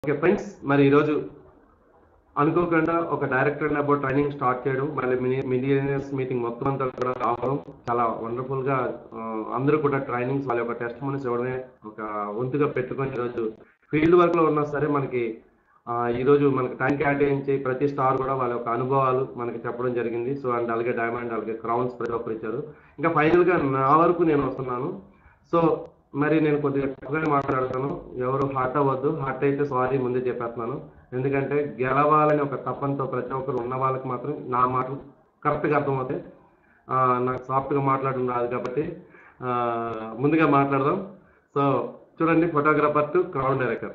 Okay friends మరి ఈరోజు అనుకోకుండా ఒక డైరెక్టర్ అబౌట్ ట్రైనింగ్ స్టార్ట్ చేయడం మళ్ళీ మిలియనర్స్ మీటింగ్ మొత్తం అంతా కూడా రావడం చాలా వండర్ఫుల్ గా ఆ, అందరూ కూడా ట్రైనింగ్స్ వాళ్ళ యొక్క టెస్ట్ మనీస్ ఇవ్వడమే ఒక వంతుగా పెట్టుకొని ఈరోజు ఫీల్డ్ వర్క్ లో ఉన్నా సరే మనకి ఆ, ఈ రోజు మనకి టైం కేటాయించి ప్రతి స్టార్ కూడా వాళ్ళ యొక్క అనుభవాలు మనకి చెప్పడం జరిగింది సో అండ్ అలాగే డైమండ్ అలాగే క్రౌన్స్ ప్రతి ఒక్కరు ఇచ్చారు ఇంకా ఫైనల్ గా నా వరకు నేను వస్తున్నాను సో మరి నేను కొద్దిగా ఎక్కువగా మాట్లాడతాను ఎవరు హార్ట్ అవ్వద్దు హార్ట్ అయితే సారీ ముందే చెప్పేస్తున్నాను ఎందుకంటే గెలవాలని ఒక తప్పంతో ప్రతి ఒక్కరు ఉన్న వాళ్ళకి మాత్రం నా మాటలు కరెక్ట్గా అర్థమవుతాయి ఆ, నాకు సాఫ్ట్గా మాట్లాడడం రాదు కాబట్టి ఆ, ముందుగా మాట్లాడదాం సో చూడండి ఫోటోగ్రాఫర్ టు క్రౌడ్ డైరెక్టర్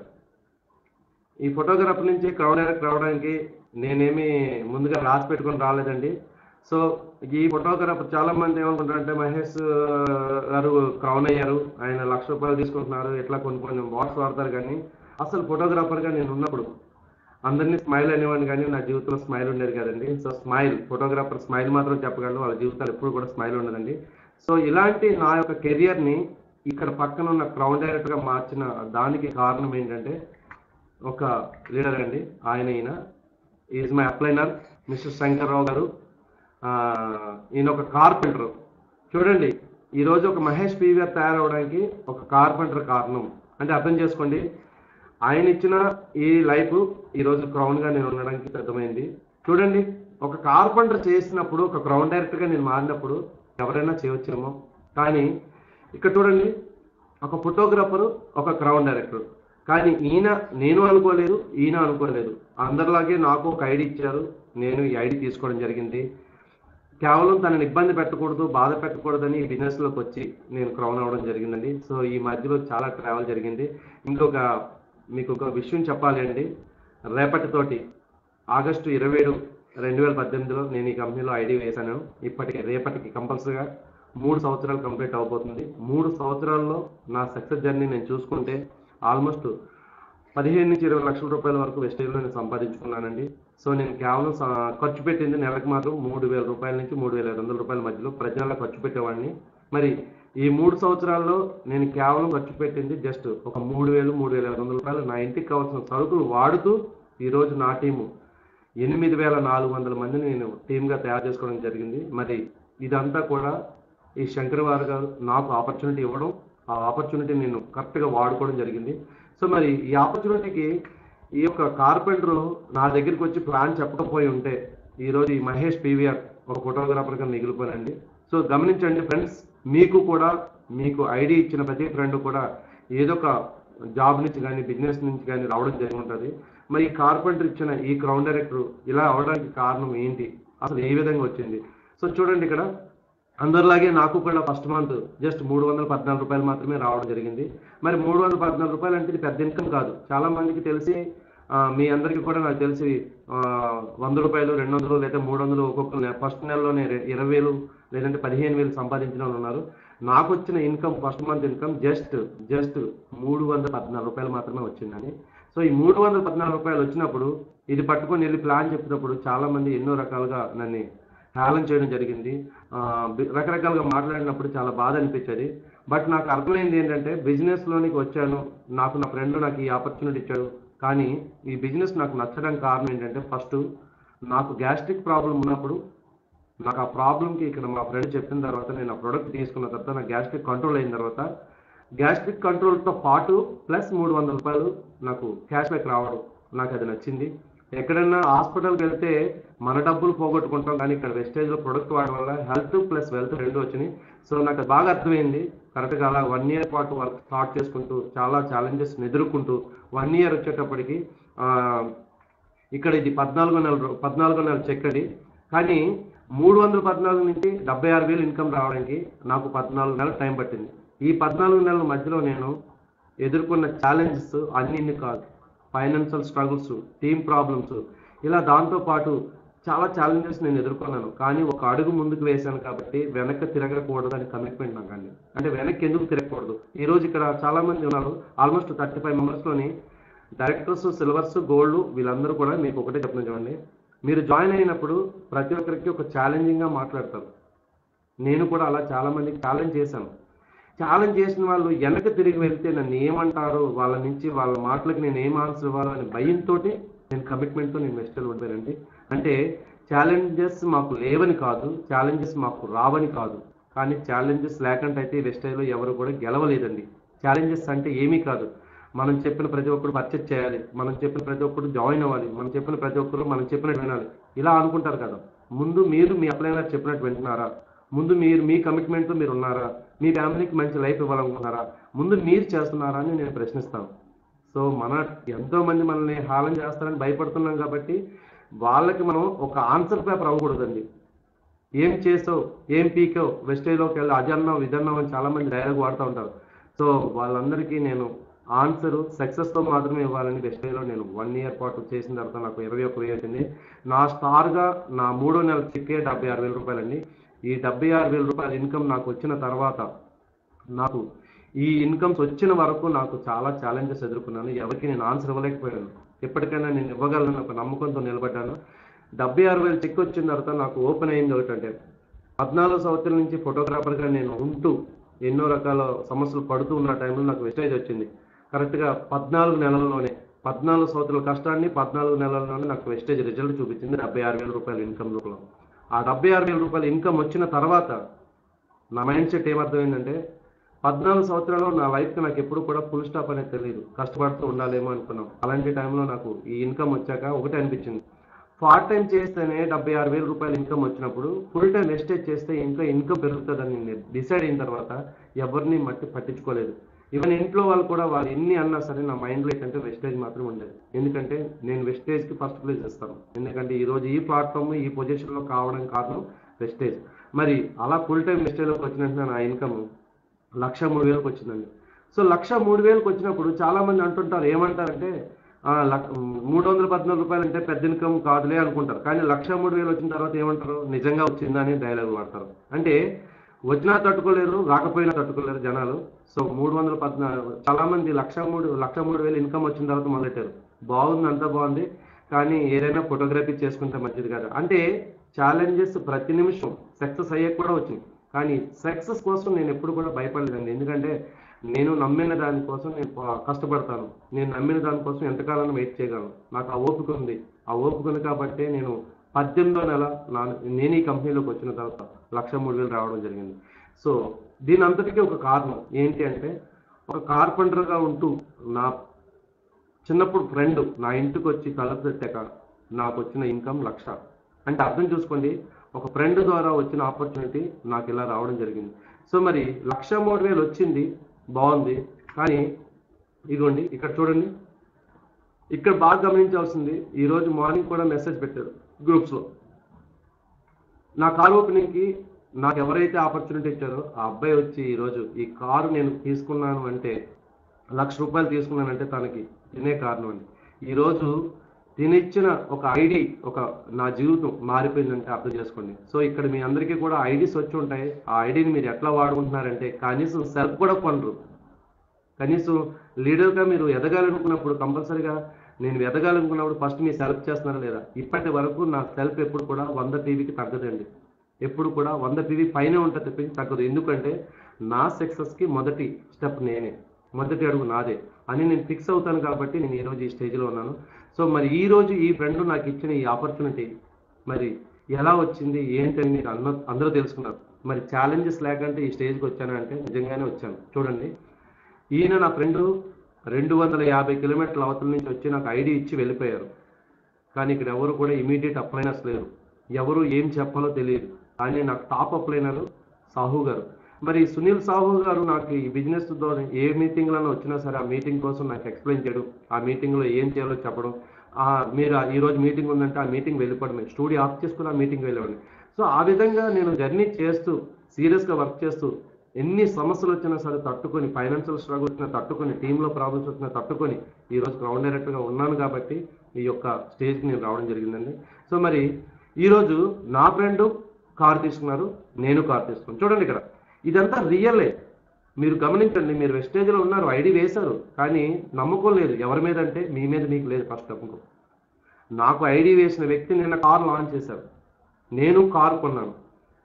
ఈ ఫోటోగ్రాఫర్ నుంచి క్రౌడ్ డైరెక్టర్ రావడానికి నేనేమి ముందుగా రాసి పెట్టుకొని రాలేదండి సో ఈ ఫోటోగ్రాఫర్ చాలా మంది ఏమనుకుంటారంటే మహేష్ ఆ, గారు క్రౌన్ అయ్యారు ఆయన లక్ష రూపాయలు తీసుకుంటున్నారు ఇట్లా కొన్ని కొన్ని వాట్స్ వాడతారు కానీ అసలు ఫోటోగ్రాఫర్గా నేను ఉన్నప్పుడు అందరినీ స్మైల్ అనేవాడిని కానీ నా జీవితంలో స్మైల్ ఉండేది కదండి సో స్మైల్ ఫోటోగ్రాఫర్ స్మైల్ మాత్రం చెప్పగలను వాళ్ళ జీవితాలు ఎప్పుడు కూడా స్మైల్ ఉండదండి సో ఇలాంటి నా యొక్క కెరియర్ని ఇక్కడ పక్కన ఉన్న క్రౌన్ డైరెక్టర్గా మార్చిన దానికి కారణం ఏంటంటే ఒక లీడర్ అండి ఆయన ఈయన is my upliner mister Shankarrao గారు ఆ, ఈయన ఒక కార్పెంటర్ చూడండి ఈరోజు ఒక మహేష్ పీవీఆర్ తయారవడానికి ఒక కార్పెంటర్ కారణం అంటే అర్థం చేసుకోండి ఆయన ఇచ్చిన ఈ లైఫ్ ఈరోజు క్రౌన్గా నేను ఉండడానికి సిద్ధమైంది చూడండి ఒక కార్పెంటర్ చేసినప్పుడు ఒక క్రౌన్ డైరెక్టర్గా నేను మారినప్పుడు ఎవరైనా చేయవచ్చేమో కానీ ఇక్కడ చూడండి ఒక ఫోటోగ్రాఫరు ఒక క్రౌన్ డైరెక్టర్ కానీ ఈయన నేను అనుకోలేదు ఈయన అనుకోలేదు అందరిలాగే నాకు ఒక ఐడి ఇచ్చారు నేను ఈ ఐడి తీసుకోవడం జరిగింది కేవలం తనని ఇబ్బంది పెట్టకూడదు బాధ పెట్టకూడదని ఈ బిజినెస్లోకి వచ్చి నేను క్రౌన్ అవ్వడం జరిగిందండి సో ఈ మధ్యలో చాలా ట్రావెల్ జరిగింది ఇంకొక మీకు ఒక విషయం చెప్పాలి అండి రేపటితోటి ఆగస్టు ఇరవై ఏడు రెండు వేల పద్దెనిమిదిలో నేను ఈ కంపెనీలో ఐడి వేశాను ఇప్పటికి రేపటికి కంపల్సరీగా మూడు సంవత్సరాలు కంప్లీట్ అవబోతుంది మూడు సంవత్సరాల్లో నా సక్సెస్ జర్నీ నేను చూసుకుంటే ఆల్మోస్ట్ పదిహేను నుంచి ఇరవై లక్షల రూపాయల వరకు వెస్టేజ్లో నేను సంపాదించుకున్నానండి సో నేను కేవలం స- ఖర్చు పెట్టింది నెలకు మాత్రం మూడు వేల రూపాయల నుంచి మూడు వేల ఐదు వందల రూపాయల మధ్యలో ప్రతి నెల ఖర్చు పెట్టేవాడిని మరి ఈ మూడు సంవత్సరాల్లో నేను కేవలం ఖర్చు పెట్టింది జస్ట్ ఒక మూడు వేలు మూడు వేల ఐదు వందల రూపాయలు నా ఇంటికి కావాల్సిన సరుకులు వాడుతూ ఈరోజు నా టీము ఎనిమిది వేల నాలుగు వందల మందిని నేను టీమ్గా తయారు చేసుకోవడం జరిగింది మరి ఇదంతా కూడా ఈ శంకర్ వారు గారు నాకు ఆపర్చునిటీ ఇవ్వడం ఆ ఆపర్చునిటీ నేను కరెక్ట్గా వాడుకోవడం జరిగింది సో మరి ఈ ఆపర్చునిటీకి ఈ యొక్క కార్పెంటర్ నా దగ్గరికి వచ్చి ప్లాన్ చెప్పకపోయి ఉంటే ఈరోజు ఈ మహేష్ పీవీఆర్ ఒక ఫోటోగ్రాఫర్గా మిగిలిపోయానండి సో గమనించండి ఫ్రెండ్స్ మీకు కూడా మీకు ఐడి ఇచ్చిన ప్రతి ఫ్రెండ్ కూడా ఏదో ఒక జాబ్ నుంచి కానీ బిజినెస్ నుంచి కానీ రావడం జరిగి ఉంటుంది మరి ఈ కార్పెంటర్ ఇచ్చిన ఈ క్రౌన్ డైరెక్టర్ ఇలా అవడానికి కారణం ఏంటి అసలు ఏ విధంగా వచ్చింది సో చూడండి ఇక్కడ అందరిలాగే నాకు కూడా ఫస్ట్ మంత్ జస్ట్ మూడు వందల పద్నాలుగు రూపాయలు మాత్రమే రావడం జరిగింది మరి మూడు వందల పద్నాలుగు రూపాయలు అంటే ఇది పెద్ద ఇన్కమ్ కాదు చాలా మందికి తెలిసి ఆ, మీ అందరికీ కూడా నాకు తెలిసి ఆ, వంద రూపాయలు రెండు వందలు లేదా మూడు వందలు ఒక్కొక్క నె- ఫస్ట్ నెలలోనే రె- ఇరవై వేలు లేదంటే పదిహేను వేలు సంపాదించిన వాళ్ళు ఉన్నారు నాకు వచ్చిన income first month income just just మూడు వందల పద్నాలుగు రూపాయలు మాత్రమే వచ్చిందండి సో ఈ మూడు వందల పద్నాలుగు రూపాయలు వచ్చినప్పుడు ఇది పట్టుకొని వెళ్ళి ప్లాన్ చెప్పినప్పుడు చాలా మంది ఎన్నో రకాలుగా నన్ను హేళన చేయడం జరిగింది ఆ, బి- రకరకాలుగా మాట్లాడినప్పుడు చాలా బాధ అనిపించేది బట్ నాకు అర్థమైంది ఏంటంటే బిజినెస్లోనికి వచ్చాను నాకు నా ఫ్రెండ్ నాకు ఈ ఆపర్చునిటీ ఇచ్చాడు కానీ ఈ బిజినెస్ నాకు నచ్చడానికి కారణం ఏంటంటే ఫస్ట్ నాకు గ్యాస్ట్రిక్ ప్రాబ్లం ఉన్నప్పుడు నాకు ఆ ప్రాబ్లంకి ఇక్కడ మా ఫ్రెండ్ చెప్పిన తర్వాత నేను ఆ ప్రోడక్ట్ తీసుకున్న తర్వాత నా గ్యాస్ట్రిక్ కంట్రోల్ అయిన తర్వాత గ్యాస్ట్రిక్ కంట్రోల్తో పాటు ప్లస్ మూడు వందల రూపాయలు నాకు క్యాష్ బ్యాక్ రావడం నాకు అది నచ్చింది ఎక్కడైనా హాస్పిటల్కి వెళ్తే మన డబ్బులు పోగొట్టుకుంటాం కానీ ఇక్కడ వెస్టేజ్లో ప్రొడక్ట్ వాడడం వల్ల హెల్త్ ప్లస్ వెల్త్ రెండు వచ్చినాయి సో నాకు అది బాగా అర్థమైంది కరెక్ట్గా అలా వన్ ఇయర్ పాటు వర్క్ స్టార్ట్ చేసుకుంటూ చాలా ఛాలెంజెస్ ఎదుర్కొంటూ వన్ ఇయర్ వచ్చేటప్పటికి ఆ, ఇక్కడ ఇది పద్నాలుగో నెల రూ- పద్నాలుగో నెల చెక్ అది కానీ మూడు వందల పద్నాలుగు నుంచి డెబ్బై ఆరు వేలు ఇన్కమ్ రావడానికి నాకు పద్నాలుగు నెలలు టైం పట్టింది ఈ పద్నాలుగు నెలల మధ్యలో నేను ఎదుర్కొన్న ఛాలెంజెస్ అన్ని ఇన్ని కాదు ఫైనాన్షియల్ స్ట్రగుల్స్ టీమ్ ప్రాబ్లమ్స్ ఇలా దాంతో పాటు చాలా ఛాలెంజెస్ నేను ఎదుర్కొన్నాను కానీ ఒక అడుగు ముందుకు వేశాను కాబట్టి వెనక్కి తిరగకూడదు అని కమిట్మెంట్ నాకు అండి అంటే వెనక్కి ఎందుకు తిరగకూడదు ఈ రోజు ఇక్కడ చాలా మంది ఉన్నారు ఆల్మోస్ట్ థర్టీ ఫైవ్ మెంబర్స్లోని డైరెక్టర్స్ సిల్వర్స్ గోల్డ్ వీళ్ళందరూ కూడా మీకు ఒకటే చెప్తున్నాను చూడండి మీరు జాయిన్ అయినప్పుడు ప్రతి ఒక్కరికి ఒక ఛాలెంజింగ్గా మాట్లాడతారు నేను కూడా అలా చాలా మందికి ఛాలెంజ్ చేశాను ఛాలెంజ్ చేసిన వాళ్ళు వెనక తిరిగి వెళ్తే నన్ను ఏమంటారు వాళ్ళ నుంచి వాళ్ళ మాటలకు నేను ఏం ఆన్సర్ ఇవ్వాలని భయంతో నేను కమిట్మెంట్తో నేను వెస్టల్ ఉండిపోయానండి అంటే ఛాలెంజెస్ మాకు లేవని కాదు ఛాలెంజెస్ మాకు రావని కాదు కానీ ఛాలెంజెస్ లేకుండా అయితే వెస్టైల్లో ఎవరు కూడా గెలవలేదండి ఛాలెంజెస్ అంటే ఏమీ కాదు మనం చెప్పిన ప్రతి ఒక్కరు పర్చేజ్ చేయాలి మనం చెప్పిన ప్రతి ఒక్కరు జాయిన్ అవ్వాలి మనం చెప్పిన ప్రతి ఒక్కరు మనం చెప్పినట్టు వినాలి ఇలా అనుకుంటారు కదా ముందు మీరు మీ అప్లైనర్ చెప్పినట్టు వింటున్నారా ముందు మీరు మీ కమిట్మెంట్తో మీరు ఉన్నారా మీ ఫ్యామిలీకి మంచి లైఫ్ ఇవ్వాలనుకుంటున్నారా ముందు మీరు చేస్తున్నారా అని నేను ప్రశ్నిస్తాను సో మన ఎంతో మంది మనల్ని హాలం చేస్తారని భయపడుతున్నాం కాబట్టి వాళ్ళకి మనం ఒక ఆన్సర్ పేపర్ అవ్వకూడదండి ఏం చేసావు ఏం పీకావు వెస్టేజ్లోకి వెళ్ళి అది అన్నావు ఇది అన్నావు అని చాలా మంది డైలాగ్ వాడుతూ ఉంటారు సో వాళ్ళందరికీ నేను ఆన్సర్ సక్సెస్తో మాత్రమే ఇవ్వాలని వెస్టేజ్లో నేను వన్ ఇయర్ పాటు చేసిన తర్వాత నాకు ఇరవై ఒక్క వెయ్యి వచ్చింది నా స్టార్గా నా మూడో నెల చిక్కే డెబ్బై ఆరు వేల రూపాయలండి ఈ డెబ్బై ఆరు వేల రూపాయల ఇన్కమ్ నాకు వచ్చిన తర్వాత నాకు ఈ ఇన్కమ్స్ వచ్చిన వరకు నాకు చాలా ఛాలెంజెస్ ఎదుర్కొన్నాను ఎవరికి నేను ఆన్సర్ ఇవ్వలేకపోయాను ఎప్పటికైనా నేను ఇవ్వగలను ఒక నమ్మకంతో నిలబడ్డాను డెబ్బై ఆరు వేలు చెక్ వచ్చిన తర్వాత నాకు ఓపెన్ అయింది ఒకటంటే పద్నాలుగు సంవత్సరాల నుంచి ఫోటోగ్రాఫర్గా నేను ఉంటూ ఎన్నో రకాల సమస్యలు పడుతూ ఉన్న టైంలో నాకు వెస్టేజ్ వచ్చింది కరెక్ట్గా పద్నాలుగు నెలల్లోనే పద్నాలుగు సంవత్సరాల కష్టాన్ని పద్నాలుగు నెలల్లోనే నాకు వెస్టేజ్ రిజల్ట్ చూపించింది డెబ్బై ఆరు వేల రూపాయల ఇన్కమ్ రూపంలో ఆ డెబ్బై ఆరు వేల రూపాయల ఇన్కమ్ వచ్చిన తర్వాత నా మైండ్ సెట్ ఏమర్థమైందంటే పద్నాలుగు సంవత్సరాలు నా లైఫ్కి నాకు ఎప్పుడు కూడా ఫుల్ స్టాప్ అనేది తెలియదు కష్టపడుతూ ఉండాలేమో అనుకున్నాం అలాంటి టైంలో నాకు ఈ ఇన్కమ్ వచ్చాక ఒకటే అనిపించింది పార్ట్ టైం చేస్తేనే డెబ్బై ఆరు వేల రూపాయల ఇన్కమ్ వచ్చినప్పుడు ఫుల్ టైం వెస్టేజ్ చేస్తే ఇంకా ఇన్కమ్ పెరుగుతుందని నేను డిసైడ్ అయిన తర్వాత ఎవరిని మట్టి పట్టించుకోలేదు ఈవెన్ ఇంట్లో వాళ్ళు కూడా వాళ్ళు ఎన్ని అన్నా సరే నా మైండ్లో ఏంటంటే వెస్టేజ్ మాత్రం ఉండేది ఎందుకంటే నేను వెస్టేజ్కి ఫస్ట్ ప్లేస్ ఇస్తాను ఎందుకంటే ఈ రోజు ఈ ప్లాట్ఫామ్ ఈ పొజిషన్లో కావడం కారణం వెస్టేజ్ మరి అలా ఫుల్ టైం వెస్టేజ్లోకి వచ్చిన వెంటనే నా ఇన్కమ్ లక్ష మూడు వేలకు వచ్చిందండి సో లక్ష మూడు వేలకు వచ్చినప్పుడు చాలా మంది అంటుంటారు ఏమంటారంటే ఆ, లక్- మూడు వందల పద్నాలుగు రూపాయలు అంటే పెద్ద ఇన్కమ్ కాదులే అనుకుంటారు కానీ లక్ష మూడు వేలు వచ్చిన తర్వాత ఏమంటారు నిజంగా వచ్చిందా అని డైలాగ్ వాడతారు అంటే వచ్చినా తట్టుకోలేరు రాకపోయినా తట్టుకోలేరు జనాలు సో మూడు వందల పద్నాలుగు చాలా మంది లక్ష మూడు లక్ష మూడు వేలు ఇన్కమ్ వచ్చిన తర్వాత మొదలెట్టారు బాగుంది అంతా బాగుంది కానీ ఏదైనా ఫోటోగ్రఫీ చేసుకుంటే మంచిది కదా అంటే ఛాలెంజెస్ ప్రతి నిమిషం సక్సెస్ అయ్యే కూడా వచ్చింది కానీ సక్సెస్ కోసం నేను ఎప్పుడు కూడా భయపడలేదండి ఎందుకంటే నేను నమ్మిన దానికోసం నేను ప- కష్టపడతాను నేను నమ్మిన దానికోసం ఎంతకాలం వెయిట్ చేయగలను నాకు ఆ ఓపిక ఉంది ఆ ఓపిక ఉంది కాబట్టి నేను పద్దెనిమిదో నెల నా నేను ఈ కంపెనీలోకి వచ్చిన తర్వాత లక్ష మూడు వేలు రావడం జరిగింది సో దీని అంతటికీ ఒక కారణం ఏంటి అంటే ఒక కార్పెంటర్గా ఉంటూ నా చిన్నప్పుడు ఫ్రెండ్ నా ఇంటికి వచ్చి తలుపు పెట్టాక నాకు వచ్చిన ఇన్కమ్ లక్ష అంటే అర్థం చూసుకోండి ఒక ఫ్రెండ్ ద్వారా వచ్చిన ఆపర్చునిటీ నాకు ఇలా రావడం జరిగింది సో మరి లక్ష మూడు వేలు వచ్చింది బాగుంది కానీ ఇదిగోండి ఇక్కడ చూడండి ఇక్కడ బాగా గమనించాల్సింది ఈ రోజు మార్నింగ్ కూడా మెసేజ్ పెట్టారు గ్రూప్స్లో నా కార్ ఓపెనింగ్కి నాకు ఎవరైతే ఆపర్చునిటీ ఇచ్చారో ఆ అబ్బాయి వచ్చి ఈరోజు ఈ కారు నేను తీసుకున్నాను అంటే లక్ష రూపాయలు తీసుకున్నానంటే తనకి తినే కారణం అండి ఈరోజు తినిచ్చిన ఒక ఐడి ఒక నా జీవితం మారిపోయిందంటే అర్థం చేసుకోండి సో ఇక్కడ మీ అందరికీ కూడా ఐడీస్ వచ్చి ఉంటాయి ఆ ఐడిని మీరు ఎట్లా వాడుకుంటున్నారంటే కనీసం సెల్ఫ్ కూడా కొనరు కనీసం లీడర్గా మీరు ఎదగాలనుకున్నప్పుడు కంపల్సరీగా నేను ఎదగాలనుకున్నప్పుడు ఫస్ట్ మీ సెల్ఫ్ చేస్తున్నారా లేదా ఇప్పటి వరకు నా సెల్ఫ్ ఎప్పుడు కూడా వంద టీవీకి తగ్గదండి ఎప్పుడు కూడా వంద టీవీ పైనే ఉంటుంది తప్పించి తగ్గదు ఎందుకంటే నా సక్సెస్కి మొదటి స్టెప్ నేనే మొదటి అడుగు నాదే అని నేను ఫిక్స్ అవుతాను కాబట్టి నేను ఈరోజు ఈ స్టేజ్లో ఉన్నాను సో మరి ఈ రోజు ఈ ఫ్రెండ్ నాకు ఇచ్చిన ఈ ఆపర్చునిటీ మరి ఎలా వచ్చింది ఏంటని మీరు అన్న అందరూ తెలుసుకున్నారు మరి ఛాలెంజెస్ లేకంటే ఈ స్టేజ్కి వచ్చాను అంటే నిజంగానే వచ్చాను చూడండి ఈయన నా ఫ్రెండ్ రెండు వందల యాభై కిలోమీటర్ల అవతల నుంచి వచ్చి నాకు ఐడి ఇచ్చి వెళ్ళిపోయారు కానీ ఇక్కడ ఎవరు కూడా ఇమీడియట్ అప్లైనర్స్ లేరు ఎవరు ఏం చెప్పాలో తెలియదు కానీ నాకు టాప్ అప్లైనర్ సాహు గారు మరి సునీల్ సాహు గారు నాకు ఈ బిజినెస్ ద్వారా ఏ మీటింగ్లలో వచ్చినా సరే ఆ మీటింగ్ కోసం నాకు ఎక్స్ప్లెయిన్ చేయడం ఆ మీటింగ్లో ఏం చేయాలో చెప్పడం ఆ మీరు ఆ- ఈ రోజు మీటింగ్ ఉందంటే ఆ మీటింగ్ వెళ్ళిపోవడమే స్టూడియో ఆఫ్ చేసుకుని ఆ మీటింగ్ వెళ్ళేవాడిని సో ఆ విధంగా నేను జర్నీ చేస్తూ సీరియస్గా వర్క్ చేస్తూ ఎన్ని సమస్యలు వచ్చినా సరే తట్టుకొని ఫైనాన్షియల్ స్ట్రగుల్ వచ్చినా తట్టుకొని టీంలో ప్రాబ్లమ్స్ వచ్చినా తట్టుకొని ఈ రోజు గ్రౌండ్ డైరెక్టర్గా ఉన్నాను కాబట్టి ఈ యొక్క స్టేజ్కి నేను రావడం జరిగిందండి సో మరి ఈరోజు నా ఫ్రెండ్ కార్ తీసుకున్నారు నేను కార్ తీసుకున్నాను చూడండి ఇక్కడ ఇదంతా రియల్లే మీరు గమనించండి మీరు వెస్టేజ్లో ఉన్నారు ఐడి వేశారు కానీ నమ్మకం లేదు ఎవరి మీద అంటే మీ మీద మీకు లేదు ఫస్ట్ నమ్మకం నాకు ఐడి వేసిన వ్యక్తి నిన్న కార్ లాంచ్ చేశారు నేను కార్ కొన్నాను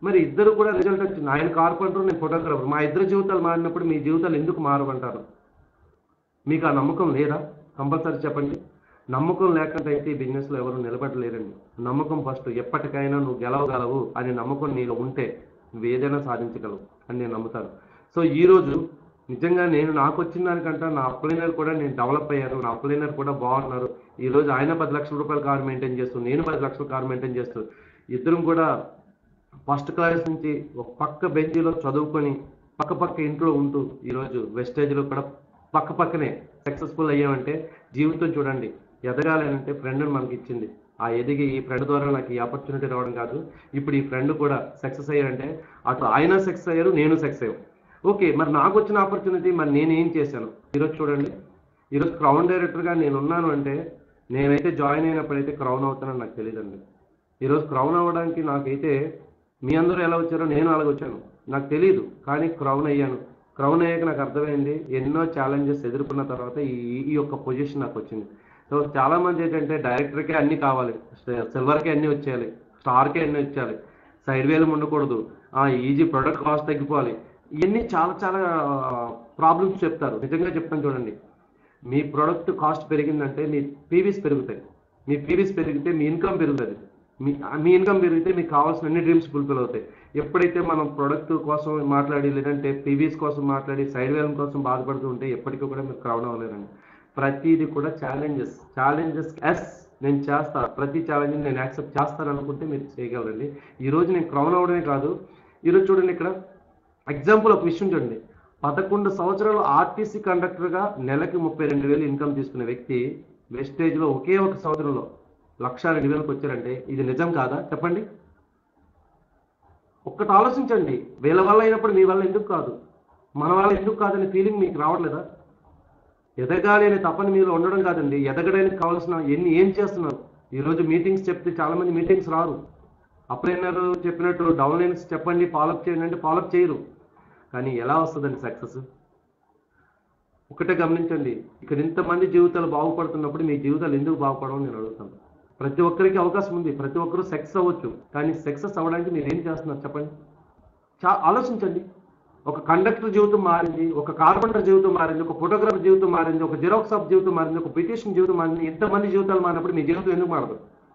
మరి ఇద్దరు కూడా రిజల్ట్ వచ్చింది ఆయన కార్పెంటర్ నేను ఫోటోగ్రాఫర్ మా ఇద్దరు జీవితాలు మారినప్పుడు మీ జీవితాలు ఎందుకు మారమంటారు మీకు ఆ నమ్మకం లేదా కంపల్సరీ చెప్పండి నమ్మకం లేకుండా అయితే ఈ బిజినెస్లో ఎవరు నిలబడలేరండి నమ్మకం ఫస్ట్ ఎప్పటికైనా నువ్వు గెలవగలవు అనే నమ్మకం నీలో ఉంటే నువ్వు ఏదైనా సాధించగలవు అని నేను నమ్ముతాను సో ఈరోజు నిజంగా నేను నాకు వచ్చిన దానికంటే నా అప్లైనర్ కూడా నేను డెవలప్ అయ్యారు నా అప్లైనర్ కూడా బాగున్నారు ఈరోజు ఆయన పది లక్షల రూపాయల కారు మెయింటైన్ చేస్తూ నేను పది లక్షల కారు మెయింటైన్ చేస్తూ ఇద్దరం కూడా ఫస్ట్ క్లాస్ నుంచి ఒక పక్క బెంచీలో చదువుకొని పక్క పక్క ఇంట్లో ఉంటూ ఈరోజు వెస్టేజ్లో కూడా పక్క పక్కనే సక్సెస్ఫుల్ అయ్యామంటే జీవితం చూడండి ఎదగాలంటే ఫ్రెండ్ మనకి ఇచ్చింది ఆ ఎదిగి ఈ ఫ్రెండ్ ద్వారా నాకు ఈ ఆపర్చునిటీ రావడం కాదు ఇప్పుడు ఈ ఫ్రెండ్ కూడా సక్సెస్ అయ్యారంటే అటు ఆయన సక్సెస్ అయ్యారు నేను సక్సెస్ అయ్యాను ఓకే మరి నాకు వచ్చిన ఆపర్చునిటీ మరి నేను ఏం చేశాను ఈరోజు చూడండి ఈరోజు క్రౌన్ డైరెక్టర్గా నేను ఉన్నాను అంటే నేనైతే జాయిన్ అయినప్పుడైతే క్రౌన్ అవుతానని నాకు తెలియదండి ఈరోజు క్రౌన్ అవ్వడానికి నాకైతే మీ అందరూ ఎలా వచ్చారో నేను అలాగ వచ్చాను నాకు తెలియదు కానీ క్రౌన్ అయ్యాను క్రౌన్ అయ్యాక నాకు అర్థమైంది ఎన్నో ఛాలెంజెస్ ఎదుర్కొన్న తర్వాత ఈ ఈ యొక్క పొజిషన్ నాకు వచ్చింది సో చాలా మంది ఏంటంటే డైరెక్టర్కే అన్ని కావాలి సిల్వర్కే అన్ని వచ్చేయాలి స్టార్కే అన్ని వచ్చేయాలి సైడ్ వేలు ఉండకూడదు ఆ ఈజీ ప్రొడక్ట్ కాస్ట్ తగ్గిపోవాలి ఇవన్నీ చాలా చాలా ప్రాబ్లమ్స్ చెప్తారు నిజంగా చెప్తాను చూడండి మీ ప్రొడక్ట్ కాస్ట్ పెరిగిందంటే మీ పీవీస్ పెరుగుతాయి మీ పీవీస్ పెరిగితే మీ ఇన్కమ్ పెరుగుతుంది మీ మీ ఇన్కమ్ పెరిగితే మీకు కావాల్సిన అన్ని డ్రీమ్స్ ఫుల్ఫిల్ అవుతాయి ఎప్పుడైతే మనం ప్రొడక్ట్ కోసం మాట్లాడి లేదంటే పీవీస్ కోసం మాట్లాడి సైడ్ వేలం కోసం బాధపడుతూ ఉంటే ఎప్పటికీ కూడా మీరు క్రౌన్ అవ్వలేరండి ప్రతిదీ కూడా ఛాలెంజెస్ ఛాలెంజెస్ ఎస్ నేను చేస్తా ప్రతి ఛాలెంజ్ నేను యాక్సెప్ట్ చేస్తాను అనుకుంటే మీరు చేయగలరండి ఈరోజు నేను క్రౌన్ అవ్వడమే కాదు ఈరోజు చూడండి ఇక్కడ ఎగ్జాంపుల్ ఒక విషయం చూడండి పదకొండు సంవత్సరాలు ఆర్టీసీ కండక్టర్గా నెలకి ముప్పై రెండు వేలు ఇన్కమ్ తీసుకునే వ్యక్తి వెస్టేజ్లో ఒకే ఒక సంవత్సరంలో లక్ష రెండు వేలకు వచ్చారంటే ఇది నిజం కాదా చెప్పండి ఒక్కటి ఆలోచించండి వీళ్ళ వల్ల అయినప్పుడు మీ వల్ల ఎందుకు కాదు మన వల్ల ఎందుకు కాదనే ఫీలింగ్ మీకు రావట్లేదా ఎదగాలి అనే తపన మీలో ఉండడం కాదండి ఎదగడానికి కావాల్సిన ఎన్ని ఏం చేస్తున్నారు ఈరోజు మీటింగ్స్ చెప్తే చాలా మంది మీటింగ్స్ రారు అప్లైనర్ చెప్పినట్టు డౌన్ లైన్స్ చెప్పండి ఫాలోఅప్ చేయండి అంటే ఫాలోఅప్ చేయరు కానీ ఎలా వస్తుందండి సక్సెస్ ఒకటే గమనించండి ఇక్కడ ఇంతమంది జీవితాలు బాగుపడుతున్నప్పుడు మీ జీవితాలు ఎందుకు బాగుపడవని నేను అడుగుతాను ప్రతి ఒక్కరికి అవకాశం ఉంది ప్రతి ఒక్కరు సక్సెస్ అవ్వచ్చు కానీ సక్సెస్ అవ్వడానికి మీరు ఏం చేస్తున్నారు చెప్పండి చా ఆలోచించండి ఒక కండక్టర్ జీవితం మారింది ఒక కార్పెంటర్ జీవితం మారింది ఒక ఫోటోగ్రాఫర్ జీవితం మారింది ఒక జిరాక్స్ ఆఫ్ జీవితం మారింది ఒక పిటిషన్ జీవితం మారింది ఎంతమంది జీవితాలు మారినప్పుడు మీ జీవితం ఎందుకు మారదు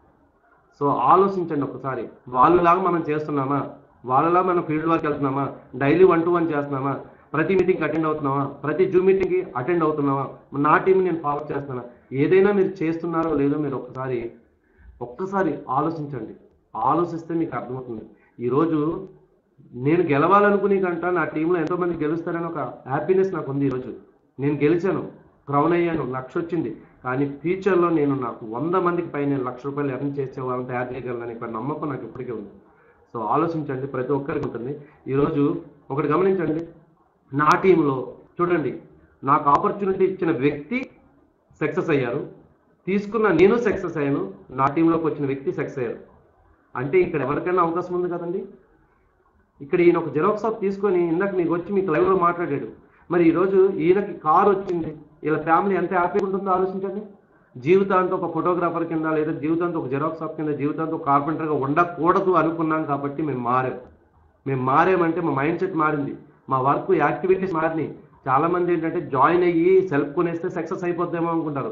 సో ఆలోచించండి ఒకసారి వాళ్ళలాగా మనం చేస్తున్నామా వాళ్ళలా మనం ఫీల్డ్ వర్క్ వెళ్తున్నామా డైలీ వన్ టు వన్ చేస్తున్నామా ప్రతి మీటింగ్కి అటెండ్ అవుతున్నావా ప్రతి జూమ్ మీటింగ్కి అటెండ్ అవుతున్నావా నా టీం నేను ఫాలో చేస్తున్నా ఏదైనా మీరు చేస్తున్నారో లేదో మీరు ఒక్కసారి ఒక్కసారి ఆలోచించండి ఆలోచిస్తే మీకు అర్థమవుతుంది ఈరోజు నేను గెలవాలనుకునే కంట నా టీంలో ఎంతో మంది గెలుస్తారని ఒక హ్యాపీనెస్ నాకు ఉంది ఈరోజు నేను గెలిచాను క్రౌన్ అయ్యాను లక్ష వచ్చింది కానీ ఫ్యూచర్లో నేను నాకు వంద మందికి పైన నేను లక్ష రూపాయలు ఎర్న్ చేసే వాళ్ళని తయారు చేయగలను ఇక్కడ నమ్మకం నాకు ఇప్పటికే ఉంది సో ఆలోచించండి ప్రతి ఒక్కరికి ఉంటుంది ఈరోజు ఒకటి గమనించండి నా టీంలో చూడండి నాకు ఆపర్చునిటీ ఇచ్చిన వ్యక్తి సక్సెస్ అయ్యారు తీసుకున్న నేను సక్సెస్ అయ్యాను నా టీంలోకి వచ్చిన వ్యక్తి సక్సెస్ అయ్యారు అంటే ఇక్కడ ఎవరికైనా అవకాశం ఉంది కదండి ఇక్కడ ఈయన ఒక జెరాక్స్ షాప్ తీసుకొని ఇందాక మీకు వచ్చి మీకు లైవ్లో మాట్లాడాడు మరి ఈరోజు ఈయనకి కార్ వచ్చింది వీళ్ళ ఫ్యామిలీ ఎంత హ్యాపీగా ఉంటుందో ఆలోచించండి జీవితాంతం ఒక ఫోటోగ్రాఫర్ కింద లేదా జీవితాంతం ఒక జెరాక్స్ షాప్ కింద జీవితాంతం ఒక కార్పెంటర్గా ఉండకూడదు అనుకున్నాం కాబట్టి మేము మారాం మేము మారామంటే మా మైండ్ సెట్ మారింది మా వర్క్ యాక్టివిటీస్ మారినాయి చాలా మంది ఏంటంటే జాయిన్ అయ్యి సెల్ఫ్ కొనేస్తే సక్సెస్ అయిపోద్దేమో అనుకుంటారు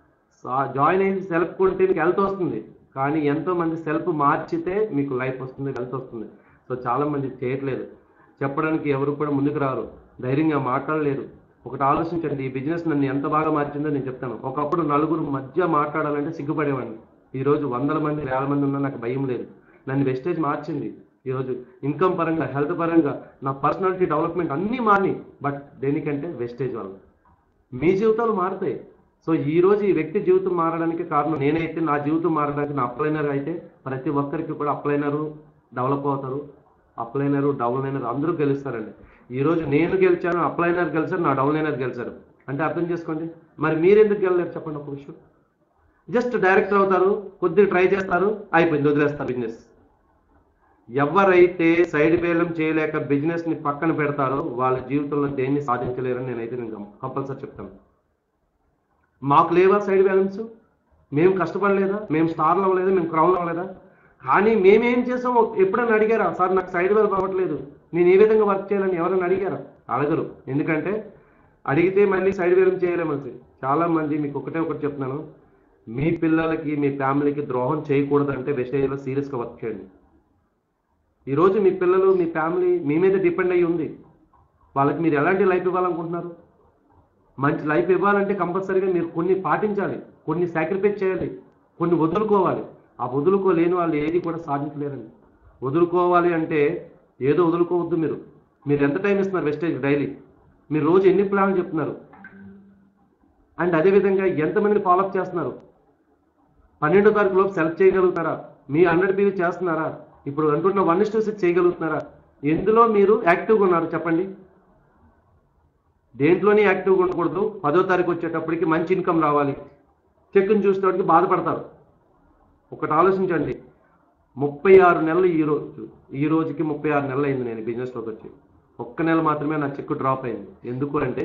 జాయిన్ అయ్యి సెల్ఫ్ కొంటే మీకు హెల్త్ వస్తుంది కానీ ఎంతో మంది సెల్ఫ్ మార్చితే మీకు లైఫ్ వస్తుంది హెల్త్ వస్తుంది సో చాలా మంది చేయట్లేదు చెప్పడానికి ఎవరు కూడా ముందుకు రారు ధైర్యంగా మాట్లాడలేరు ఒకటి ఆలోచించండి ఈ బిజినెస్ నన్ను ఎంత బాగా మార్చిందో నేను చెప్తాను ఒకప్పుడు నలుగురు మధ్య మాట్లాడాలంటే సిగ్గుపడేవాడిని ఈరోజు వందల మంది వేల మంది ఉన్నా నాకు భయం లేదు నన్ను వెస్టేజ్ మార్చింది ఈరోజు ఇన్కమ్ పరంగా హెల్త్ పరంగా నా పర్సనాలిటీ డెవలప్మెంట్ అన్నీ మారినాయి బట్ దేనికంటే వెస్టేజ్ వల్ల మీ జీవితాలు మారుతాయి సో ఈ రోజు ఈ వ్యక్తి జీవితం మారడానికి కారణం నేనైతే నా జీవితం మారడానికి నా అప్లైనర్ అయితే ప్రతి ఒక్కరికి కూడా అప్లైనరు డెవలప్ అవుతారు అప్లైనరు డౌన్లైనర్ అందరూ గెలుస్తారండి ఈ రోజు నేను గెలిచాను అప్లైనర్ గెలిచారు నా డౌన్లైనర్ గెలిచారు అంటే అర్థం చేసుకోండి మరి మీరు ఎందుకు గెలలేరు చెప్పండి ఒక విషయం జస్ట్ డైరెక్టర్ అవుతారు కొద్దిగా ట్రై చేస్తారు అయిపోయింది వదిలేస్తారు బిజినెస్ ఎవరైతే సైడ్ వేలం చేయలేక బిజినెస్ ని పక్కన పెడతారో వాళ్ళ జీవితంలో దేన్ని సాధించలేరని నేనైతే నేను కంపల్సరీ చెప్తాను మాకు లేవా సైడ్ బ్యాలెన్స్ మేము కష్టపడలేదా మేము స్టార్లు అవ్వలేదా మేము క్రౌన్ అవ్వలేదా కానీ మేమేం చేసాం ఎప్పుడైనా అడిగారా సార్ నాకు సైడ్ వర్క్ అవ్వట్లేదు నేను ఏ విధంగా వర్క్ చేయాలని ఎవరైనా అడిగారా అడగరు ఎందుకంటే అడిగితే మళ్ళీ సైడ్ వేలం చేయలేమని చాలా మంది మీకు ఒకటే ఒకటి చెప్తున్నాను మీ పిల్లలకి మీ ఫ్యామిలీకి ద్రోహం చేయకూడదంటే వెస్టేజ్లో సీరియస్గా వర్క్ చేయండి ఈరోజు మీ పిల్లలు మీ ఫ్యామిలీ మీ మీద డిపెండ్ అయ్యి ఉంది వాళ్ళకి మీరు ఎలాంటి లైఫ్ ఇవ్వాలనుకుంటున్నారు మంచి లైఫ్ ఇవ్వాలంటే కంపల్సరీగా మీరు కొన్ని పాటించాలి కొన్ని సాక్రిఫైస్ చేయాలి కొన్ని వదులుకోవాలి ఆ వదులుకోలేని వాళ్ళు ఏది కూడా సాధించలేరండి వదులుకోవాలి అంటే ఏదో వదులుకోవద్దు మీరు మీరు ఎంత టైం ఇస్తున్నారు వెస్టేజ్ డైలీ మీరు రోజు ఎన్ని ప్లాన్లు చెప్తున్నారు అండ్ అదేవిధంగా ఎంతమందిని ఫాలోఅప్ చేస్తున్నారు పన్నెండో తారీఖు లోపు సెలెక్ట్ చేయగలుగుతారా మీ హండ్రెడ్ పీవీ చేస్తున్నారా ఇప్పుడు అంటున్న వన్ ఇస్ టూ సిక్స్ చేయగలుగుతున్నారా ఎందులో మీరు యాక్టివ్గా ఉన్నారు చెప్పండి దేంట్లోనే యాక్టివ్గా ఉండకూడదు పదో తారీఖు వచ్చేటప్పటికి మంచి ఇన్కమ్ రావాలి చెక్కుని చూసేటప్పటికి బాధపడతారు ఒకటి ఆలోచించండి ముప్పై ఆరు నెలలు ఈ రోజు ఈ రోజుకి ముప్పై ఆరు నెలలు అయింది నేను బిజినెస్లోకి వచ్చి ఒక్క నెల మాత్రమే నా చెక్కు డ్రాప్ అయింది ఎందుకు అంటే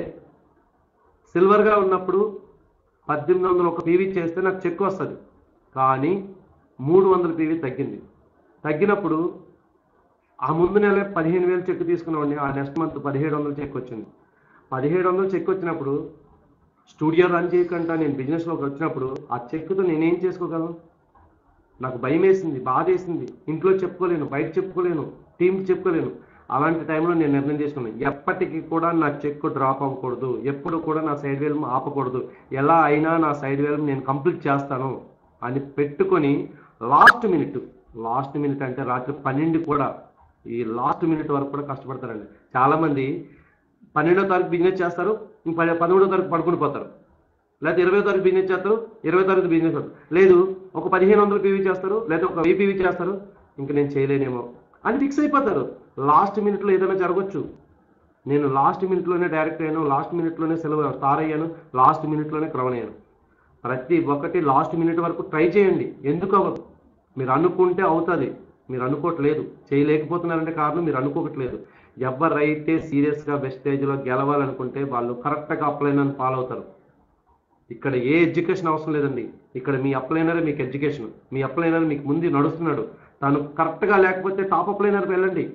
సిల్వర్గా ఉన్నప్పుడు పద్దెనిమిది వందలు ఒక పీవీ చేస్తే నాకు చెక్ వస్తుంది కానీ మూడు వందల పీవీ తగ్గింది తగ్గినప్పుడు ఆ ముందు నెల పదిహేను వేలు చెక్ తీసుకున్నామండి ఆ నెక్స్ట్ మంత్ పదిహేడు వందలు చెక్ వచ్చింది పదిహేడు వందలు చెక్ వచ్చినప్పుడు స్టూడియో రన్ చేయకుండా నేను బిజినెస్లోకి వచ్చినప్పుడు ఆ చెక్తో నేనేం చేసుకోగలను నాకు భయం వేసింది బాధ వేసింది ఇంట్లో చెప్పుకోలేను బయట చెప్పుకోలేను టీంకి చెప్పుకోలేను అలాంటి టైంలో నేను నిర్ణయం చేసుకున్నాను ఎప్పటికీ కూడా నా చెక్ డ్రాప్ అవ్వకూడదు ఎప్పుడు కూడా నా సైడ్ వేల్ ఆపకూడదు ఎలా అయినా నా సైడ్ వేల్ నేను కంప్లీట్ చేస్తాను అని పెట్టుకొని లాస్ట్ మినిట్ లాస్ట్ మినిట్ అంటే రాత్రి పన్నెండు కూడా ఈ లాస్ట్ మినిట్ వరకు కూడా కష్టపడతారండి చాలామంది పన్నెండో తారీఖు బిజినెస్ చేస్తారు ఇంక పది పదమూడో తారీఖు పడుకుని పోతారు లేకపోతే ఇరవై తారీఖు బిజినెస్ చేస్తారు ఇరవై తారీఖు బిజినెస్ చేస్తారు లేదు ఒక పదిహేను వందలు పీవీ చేస్తారు లేదా ఒక వెయ్యి పీవీ చేస్తారు ఇంక నేను చేయలేనేమో అని ఫిక్స్ అయిపోతారు లాస్ట్ మినిట్లో ఏదైనా జరగచ్చు నేను లాస్ట్ మినిట్లోనే డైరెక్ట్ అయ్యాను లాస్ట్ మినిట్లోనే సెలవు స్టార్ అయ్యాను లాస్ట్ మినిట్లోనే క్రవన్ అయ్యాను ప్రతి ఒక్కటి లాస్ట్ మినిట్ వరకు ట్రై చేయండి ఎందుకు అవ్వదు మీరు అనుకుంటే అవుతుంది మీరు అనుకోవట్లేదు చేయలేకపోతున్నారంటే కారణం మీరు అనుకోవట్లేదు ఎవరైతే సీరియస్గా వెస్టేజ్లో గెలవాలనుకుంటే వాళ్ళు కరెక్ట్గా అప్లైన్ అని ఫాలో అవుతారు ఇక్కడ ఏ ఎడ్యుకేషన్ అవసరం లేదండి ఇక్కడ మీ అప్లైనరే మీకు ఎడ్యుకేషన్ మీ అప్లైనర్ మీకు ముందు నడుస్తున్నాడు తను కరెక్ట్గా లేకపోతే టాప్ అప్లైనర్కి వెళ్ళండి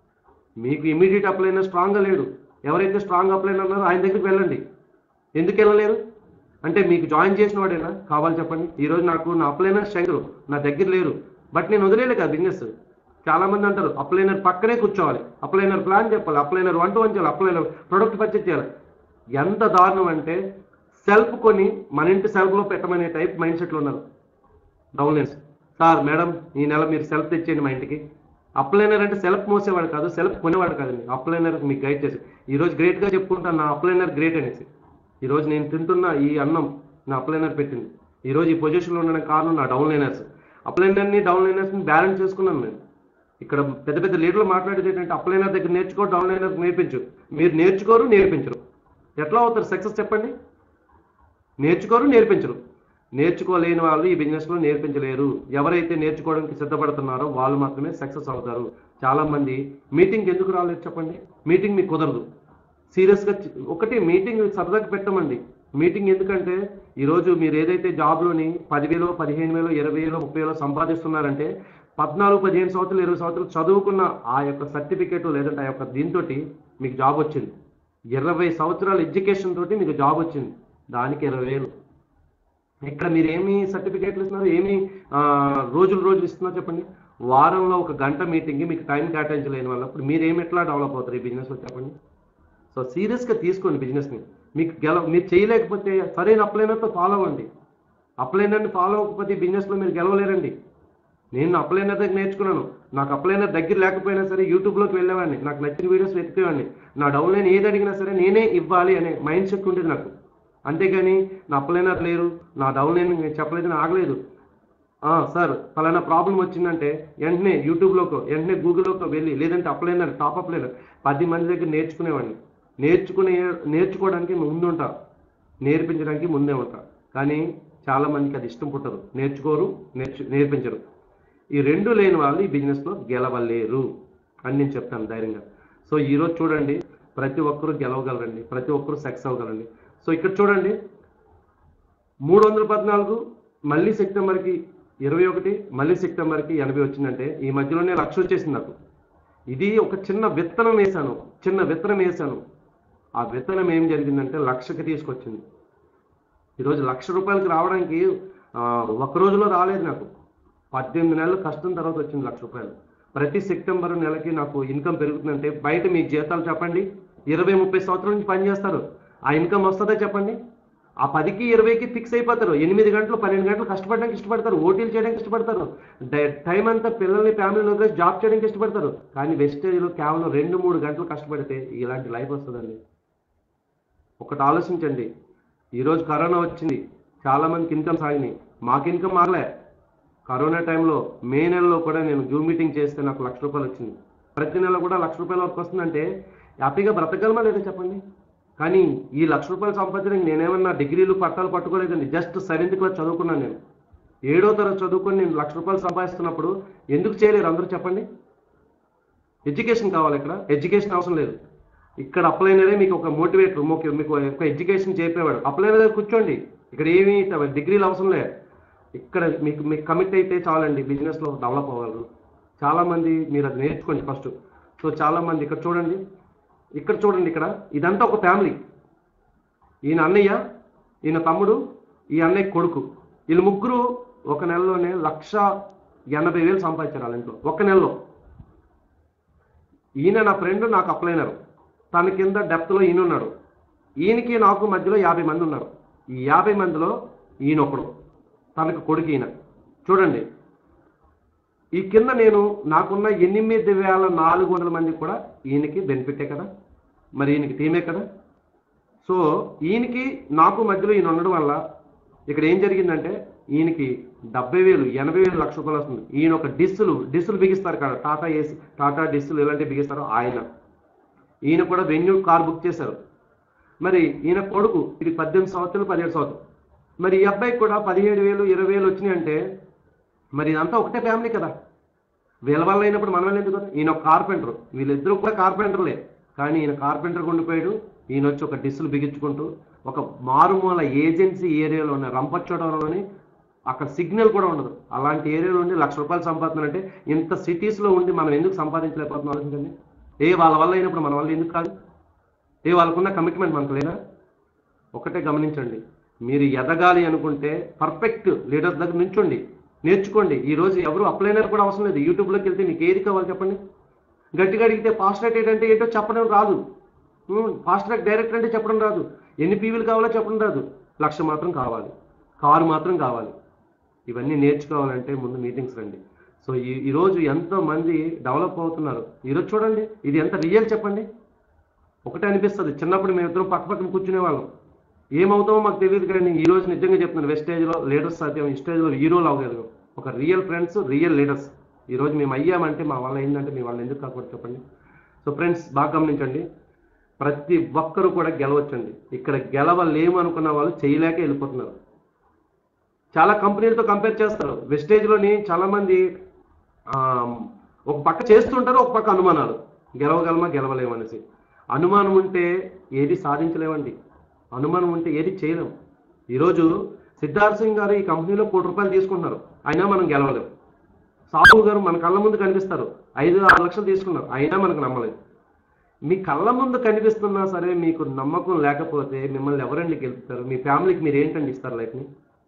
మీకు ఇమీడియట్ అప్లైనర్ స్ట్రాంగ్గా లేడు ఎవరైతే స్ట్రాంగ్ అప్లైనర్ ఉన్నారో ఆయన దగ్గరికి వెళ్ళండి ఎందుకు వెళ్ళలేరు అంటే మీకు జాయిన్ చేసిన వాడేనా కావాలి చెప్పండి ఈరోజు నాకు నా అప్లైనర్ శంకరు నా దగ్గర లేరు బట్ నేను వదిలేలే కదా బిజినెస్ చాలా మంది అంటారు అప్లైనర్ పక్కనే కూర్చోవాలి అప్లైనర్ ప్లాన్ చెప్పాలి అప్లైనర్ వన్ టు వన్ చేయాలి అప్లైనర్ ప్రొడక్ట్ పర్చేజ్ చేయాలి ఎంత దారుణం అంటే సెల్ఫ్ కొని మన ఇంటి సెల్ఫ్లో పెట్టమనే టైప్ మైండ్ సెట్లో ఉన్నారు డౌన్లైన్స్ సార్ మేడం ఈ నెల మీరు సెల్ఫ్ తెచ్చేయండి మా ఇంటికి అప్లైనర్ అంటే సెల్ఫ్ మోసేవాడు కాదు సెల్ఫ్ కొనేవాడు కాదండి అప్లైనర్ మీకు గైడ్ చేసి ఈరోజు గ్రేట్గా చెప్పుకుంటాను నా అప్లైనర్ గ్రేట్ అనేసి ఈరోజు నేను తింటున్న ఈ అన్నం నా అప్లైనర్ పెట్టింది ఈరోజు ఈ పొజిషన్లో ఉండడానికి కారణం నా డౌన్లైనర్స్ అప్లైనర్ని డౌన్లైనర్స్ని బ్యాలెన్స్ చేసుకున్నాను నేను ఇక్కడ పెద్ద పెద్ద లీడర్లు మాట్లాడేది ఏంటంటే అప్లైనర్ దగ్గర నేర్చుకో డౌన్లైనర్ నేర్పించు మీరు నేర్చుకోరు నేర్పించరు ఎట్లా అవుతారు సక్సెస్ చెప్పండి నేర్చుకోరు నేర్పించరు నేర్చుకోలేని వాళ్ళు ఈ బిజినెస్లో నేర్పించలేరు ఎవరైతే నేర్చుకోవడానికి సిద్ధపడుతున్నారో వాళ్ళు మాత్రమే సక్సెస్ అవుతారు చాలా మంది మీటింగ్ ఎందుకు రాలేదు చెప్పండి మీటింగ్ మీకు కుదరదు సీరియస్గా ఒకటి మీటింగ్ సరదాగా పెట్టమండి మీటింగ్ ఎందుకంటే ఈరోజు మీరు ఏదైతే జాబ్లోని పదివేలు పదిహేను వేలు ఇరవై వేలు ముప్పై వేలు సంపాదిస్తున్నారంటే పద్నాలుగు పదిహేను సంవత్సరాలు ఇరవై సంవత్సరాలు చదువుకున్న ఆ యొక్క సర్టిఫికేట్ లేదంటే ఆ యొక్క దీంతో మీకు జాబ్ వచ్చింది ఇరవై సంవత్సరాల ఎడ్యుకేషన్ తోటి మీకు జాబ్ వచ్చింది దానికి ఇరవై వేలు ఇక్కడ మీరు ఏమి సర్టిఫికేట్లు ఇస్తున్నారు ఏమి ఆ, రోజులు రోజులు ఇస్తున్నారు చెప్పండి వారంలో ఒక గంట మీటింగ్ మీకు టైం కేటాయించలేని వల్ల ఇప్పుడు మీరు ఏమి ఎట్లా డెవలప్ అవుతారు ఈ బిజినెస్లో చెప్పండి సో సీరియస్గా తీసుకోండి బిజినెస్ని మీకు గెల మీరు చేయలేకపోతే సరైన అప్లైనర్తో ఫాలో అవ్వండి అప్లైనర్ని ఫాలో అవ్వకపోతే ఈ బిజినెస్లో మీరు గెలవలేరండి నేను అప్లైనర్ దగ్గర నేర్చుకున్నాను నాకు అప్లైనర్ దగ్గర లేకపోయినా సరే యూట్యూబ్లోకి వెళ్ళేవాడిని నాకు నచ్చిన వీడియోస్ వెతికేవాడిని నా డౌన్లైన్ ఏది అడిగినా సరే నేనే ఇవ్వాలి అనే మైండ్ సెట్ ఉండేది నాకు అంతేగాని నా అప్లైనర్ లేరు నా డౌన్లైన్ నేను చెప్పలేదని ఆగలేదు ఆ, సార్ ఫలానా ప్రాబ్లం వచ్చిందంటే వెంటనే యూట్యూబ్లోకో వెంటనే గూగుల్లోకో వెళ్ళి లేదంటే అప్లైనర్ టాప్ అప్లైనర్ పది మంది దగ్గర నేర్చుకునేవాడిని నేర్చుకునే నేర్చుకోవడానికి ముందు ఉంటా నేర్పించడానికి ముందే ఉంటా కానీ చాలా మందికి అది ఇష్టం పుట్టదు నేర్చుకోరు నేర్చు నేర్పించరు ఈ రెండు లేని వాళ్ళు ఈ బిజినెస్లో గెలవలేరు అని నేను చెప్తాను ధైర్యంగా సో ఈరోజు చూడండి ప్రతి ఒక్కరూ గెలవగలరండి ప్రతి ఒక్కరూ సక్సెస్ అవ్వగలండి సో ఇక్కడ చూడండి మూడు వందల పద్నాలుగు మళ్ళీ సెప్టెంబర్కి ఇరవై ఒకటి మళ్ళీ సెప్టెంబర్కి ఎనభై వచ్చిందంటే ఈ మధ్యలోనే లక్ష వచ్చేసింది నాకు ఇది ఒక చిన్న విత్తనం వేశాను చిన్న విత్తనం వేశాను ఆ విత్తనం ఏం జరిగిందంటే లక్షకి తీసుకొచ్చింది ఈరోజు లక్ష రూపాయలకి రావడానికి ఆ, ఒక్క రోజులో రాలేదు నాకు పద్దెనిమిది నెలలు కష్టం తర్వాత వచ్చింది లక్ష రూపాయలు ప్రతి సెప్టెంబర్ నెలకి నాకు ఇన్కమ్ పెరుగుతుందంటే బయట మీ జీతాలు చెప్పండి ఇరవై ముప్పై సంవత్సరాల నుంచి పనిచేస్తారు ఆ ఇన్కమ్ వస్తుందా చెప్పండి ఆ పదికి ఇరవైకి ఫిక్స్ అయిపోతారు ఎనిమిది గంటలు పన్నెండు గంటలు కష్టపడడానికి ఇష్టపడతారు ఓటీలు చేయడానికి ఇష్టపడతారు డై- టైం అంతా పిల్లల్ని ఫ్యామిలీని వదిలేసి జాబ్ చేయడానికి ఇష్టపడతారు కానీ వెస్టేజ్లో కేవలం రెండు మూడు గంటలు కష్టపడితే ఇలాంటి లైఫ్ వస్తుందండి ఒకటి ఆలోచించండి ఈరోజు కరోనా వచ్చింది చాలా మందికి ఇన్కమ్ సాగినాయి మాకు ఇన్కమ్ మారలే కరోనా టైంలో మే నెలలో కూడా నేను జూమ్ మీటింగ్ చేస్తే నాకు లక్ష రూపాయలు వచ్చింది ప్రతి నెల కూడా లక్ష రూపాయల వరకు వస్తుందంటే హ్యాపీగా బ్రతకగలమా లేదా చెప్పండి కానీ ఈ లక్ష రూపాయలు సంపాదించడానికి నేనేమన్నా డిగ్రీలు పట్టాలు పట్టుకోలేదండి జస్ట్ సెవెంత్ క్లాస్ చదువుకున్నాను నేను ఏడో తరగతి చదువుకొని నేను లక్ష రూపాయలు సంపాదిస్తున్నప్పుడు ఎందుకు చేయలేరు అందరూ చెప్పండి ఎడ్యుకేషన్ కావాలి ఇక్కడ ఎడ్యుకేషన్ అవసరం లేదు ఇక్కడ అప్లైనరే మీకు ఒక మోటివేటర్ మీకు మీకు ఒక ఎడ్యుకేషన్ చెప్పేవాడు అప్లైనర్ కూర్చోండి ఇక్కడ ఏమీ డిగ్రీలు అవసరం లేదు ఇక్కడ మీకు మీకు కమిట్ అయితే చాలండి బిజినెస్లో డెవలప్ అవ్వగలరు చాలామంది మీరు అది నేర్చుకోండి ఫస్ట్ సో చాలామంది ఇక్కడ చూడండి ఇక్కడ చూడండి ఇక్కడ ఇదంతా ఒక ఫ్యామిలీ ఈయన అన్నయ్య ఈయన తమ్ముడు ఈ అన్నయ్య కొడుకు వీళ్ళు ముగ్గురు ఒక నెలలోనే లక్ష ఎనభై వేలు సంపాదించారు వాళ్ళ ఇంట్లో ఒక నెలలో ఈయన నా ఫ్రెండ్ నాకు అప్లైనరు తన కింద డెప్త్లో ఈయన ఉన్నాడు ఈయనకి నాకు మధ్యలో యాభై మంది ఉన్నారు ఈ యాభై మందిలో ఈయన ఒకడు తనకు కొడుకు ఈయన చూడండి ఈ కింద నేను నాకున్న ఎనిమిది వేల నాలుగు వందల మంది కూడా ఈయనకి బెనిఫిటే కదా మరి ఈయనకి టీమే కదా సో ఈయనకి నాకు మధ్యలో ఈయన ఉండడం వల్ల ఇక్కడ ఏం జరిగిందంటే ఈయనకి డెబ్బై వేలు ఎనభై వేలు లక్ష రూపాయలు వస్తుంది ఈయన ఒక డిస్సులు డిస్సులు బిగిస్తారు కదా టాటా ఏసీ టాటా డిస్సులు ఇలాంటివి బిగిస్తారో ఆయన ఈయన కూడా వెన్యూ కార్ బుక్ చేశారు మరి ఈయన కొడుకు ఇది పద్దెనిమిది సంవత్సరాలు పదిహేడు సంవత్సరాలు మరి ఈ అబ్బాయికి కూడా పదిహేడు వేలు ఇరవై వేలు వచ్చినాయి అంటే మరి ఇదంతా ఒకటే ఫ్యామిలీ కదా వీళ్ళ వల్ల అయినప్పుడు మన వల్ల ఎందుకు ఈయన ఒక కార్పెంటర్ వీళ్ళిద్దరూ కూడా కార్పెంటర్లే కానీ ఈయన కార్పెంటర్ ఉండిపోయాడు ఈయన వచ్చి ఒక డిస్సులు బిగించుకుంటూ ఒక మారుమూల ఏజెన్సీ ఏరియాలో ఉన్న రంపచోడవరంలోని అక్కడ సిగ్నల్ కూడా ఉండదు అలాంటి ఏరియాలో ఉండి లక్ష రూపాయలు సంపాదిస్తున్నారంటే ఇంత సిటీస్లో ఉండి మనం ఎందుకు సంపాదించలేకపోతున్నాం ఆలోచించండి ఏ వాళ్ళ వల్ల అయినప్పుడు మన వల్ల ఎందుకు కాదు ఏ వాళ్ళకున్న కమిట్మెంట్ మనకు లేదా ఒకటే గమనించండి మీరు ఎదగాలి అనుకుంటే పర్ఫెక్ట్ లీడర్స్ దగ్గర నుంచోండి నేర్చుకోండి ఈ రోజు ఎవరు అప్లైనర్ కూడా అవసరం లేదు యూట్యూబ్లోకి వెళ్తే మీకు ఏది కావాలి చెప్పండి గట్టిగా అడిగితే ఫాస్ట్ ట్రాక్ ఏంటంటే ఏంటో చెప్పడం రాదు ఫాస్ట్ ట్రాక్ డైరెక్టర్ అంటే చెప్పడం రాదు ఎన్ని పీవీలు కావాలో చెప్పడం రాదు లక్ష మాత్రం కావాలి కారు మాత్రం కావాలి ఇవన్నీ నేర్చుకోవాలంటే ముందు మీటింగ్స్ రండి సో ఈ ఈరోజు ఎంతో మంది డెవలప్ అవుతున్నారు ఈరోజు చూడండి ఇది ఎంత రియల్ చెప్పండి ఒకటే అనిపిస్తుంది చిన్నప్పుడు మేము ఇద్దరం పక్క పక్కన కూర్చునే వాళ్ళం ఏమవుతామో మాకు తెలియదు కానీ ఈ రోజు నిజంగా చెప్తున్నాను వెస్టేజ్లో లీడర్స్ సాధ్యం ఈ స్టేజ్లో హీరోలు అవ్వగలిగాం ఒక రియల్ ఫ్రెండ్స్ రియల్ లీడర్స్ ఈ రోజు మేము అయ్యామంటే మా వల్ల ఏంటంటే మీ వాళ్ళు ఎందుకు కాకూడదు చెప్పండి సో ఫ్రెండ్స్ బాగా గమనించండి ప్రతి ఒక్కరు కూడా గెలవచ్చండి ఇక్కడ గెలవలేము అనుకున్న వాళ్ళు చేయలేక వెళ్ళిపోతున్నారు చాలా కంపెనీలతో కంపేర్ చేస్తారు వెస్టేజ్లోని చాలామంది ఆ, ఒక పక్క చేస్తుంటారు ఒక పక్క అనుమానాలు గెలవగలమా గెలవలేమనేసి అనుమానం ఉంటే ఏది సాధించలేమండి అనుమానం ఉంటే ఏది చేయలేం ఈరోజు సిద్ధార్థ్ సింగ్ గారు ఈ కంపెనీలో కోటి రూపాయలు తీసుకుంటున్నారు అయినా మనం గెలవలేం సాహు గారు మన కళ్ళ ముందు కనిపిస్తారు ఐదు ఆరు లక్షలు తీసుకున్నారు అయినా మనకు నమ్మలేదు మీ కళ్ళ ముందు కనిపిస్తున్నా సరే మీకు నమ్మకం లేకపోతే మిమ్మల్ని ఎవరండి గెలుపుతారు మీ ఫ్యామిలీకి మీరు ఏంటండి ఇస్తారు లైఫ్ని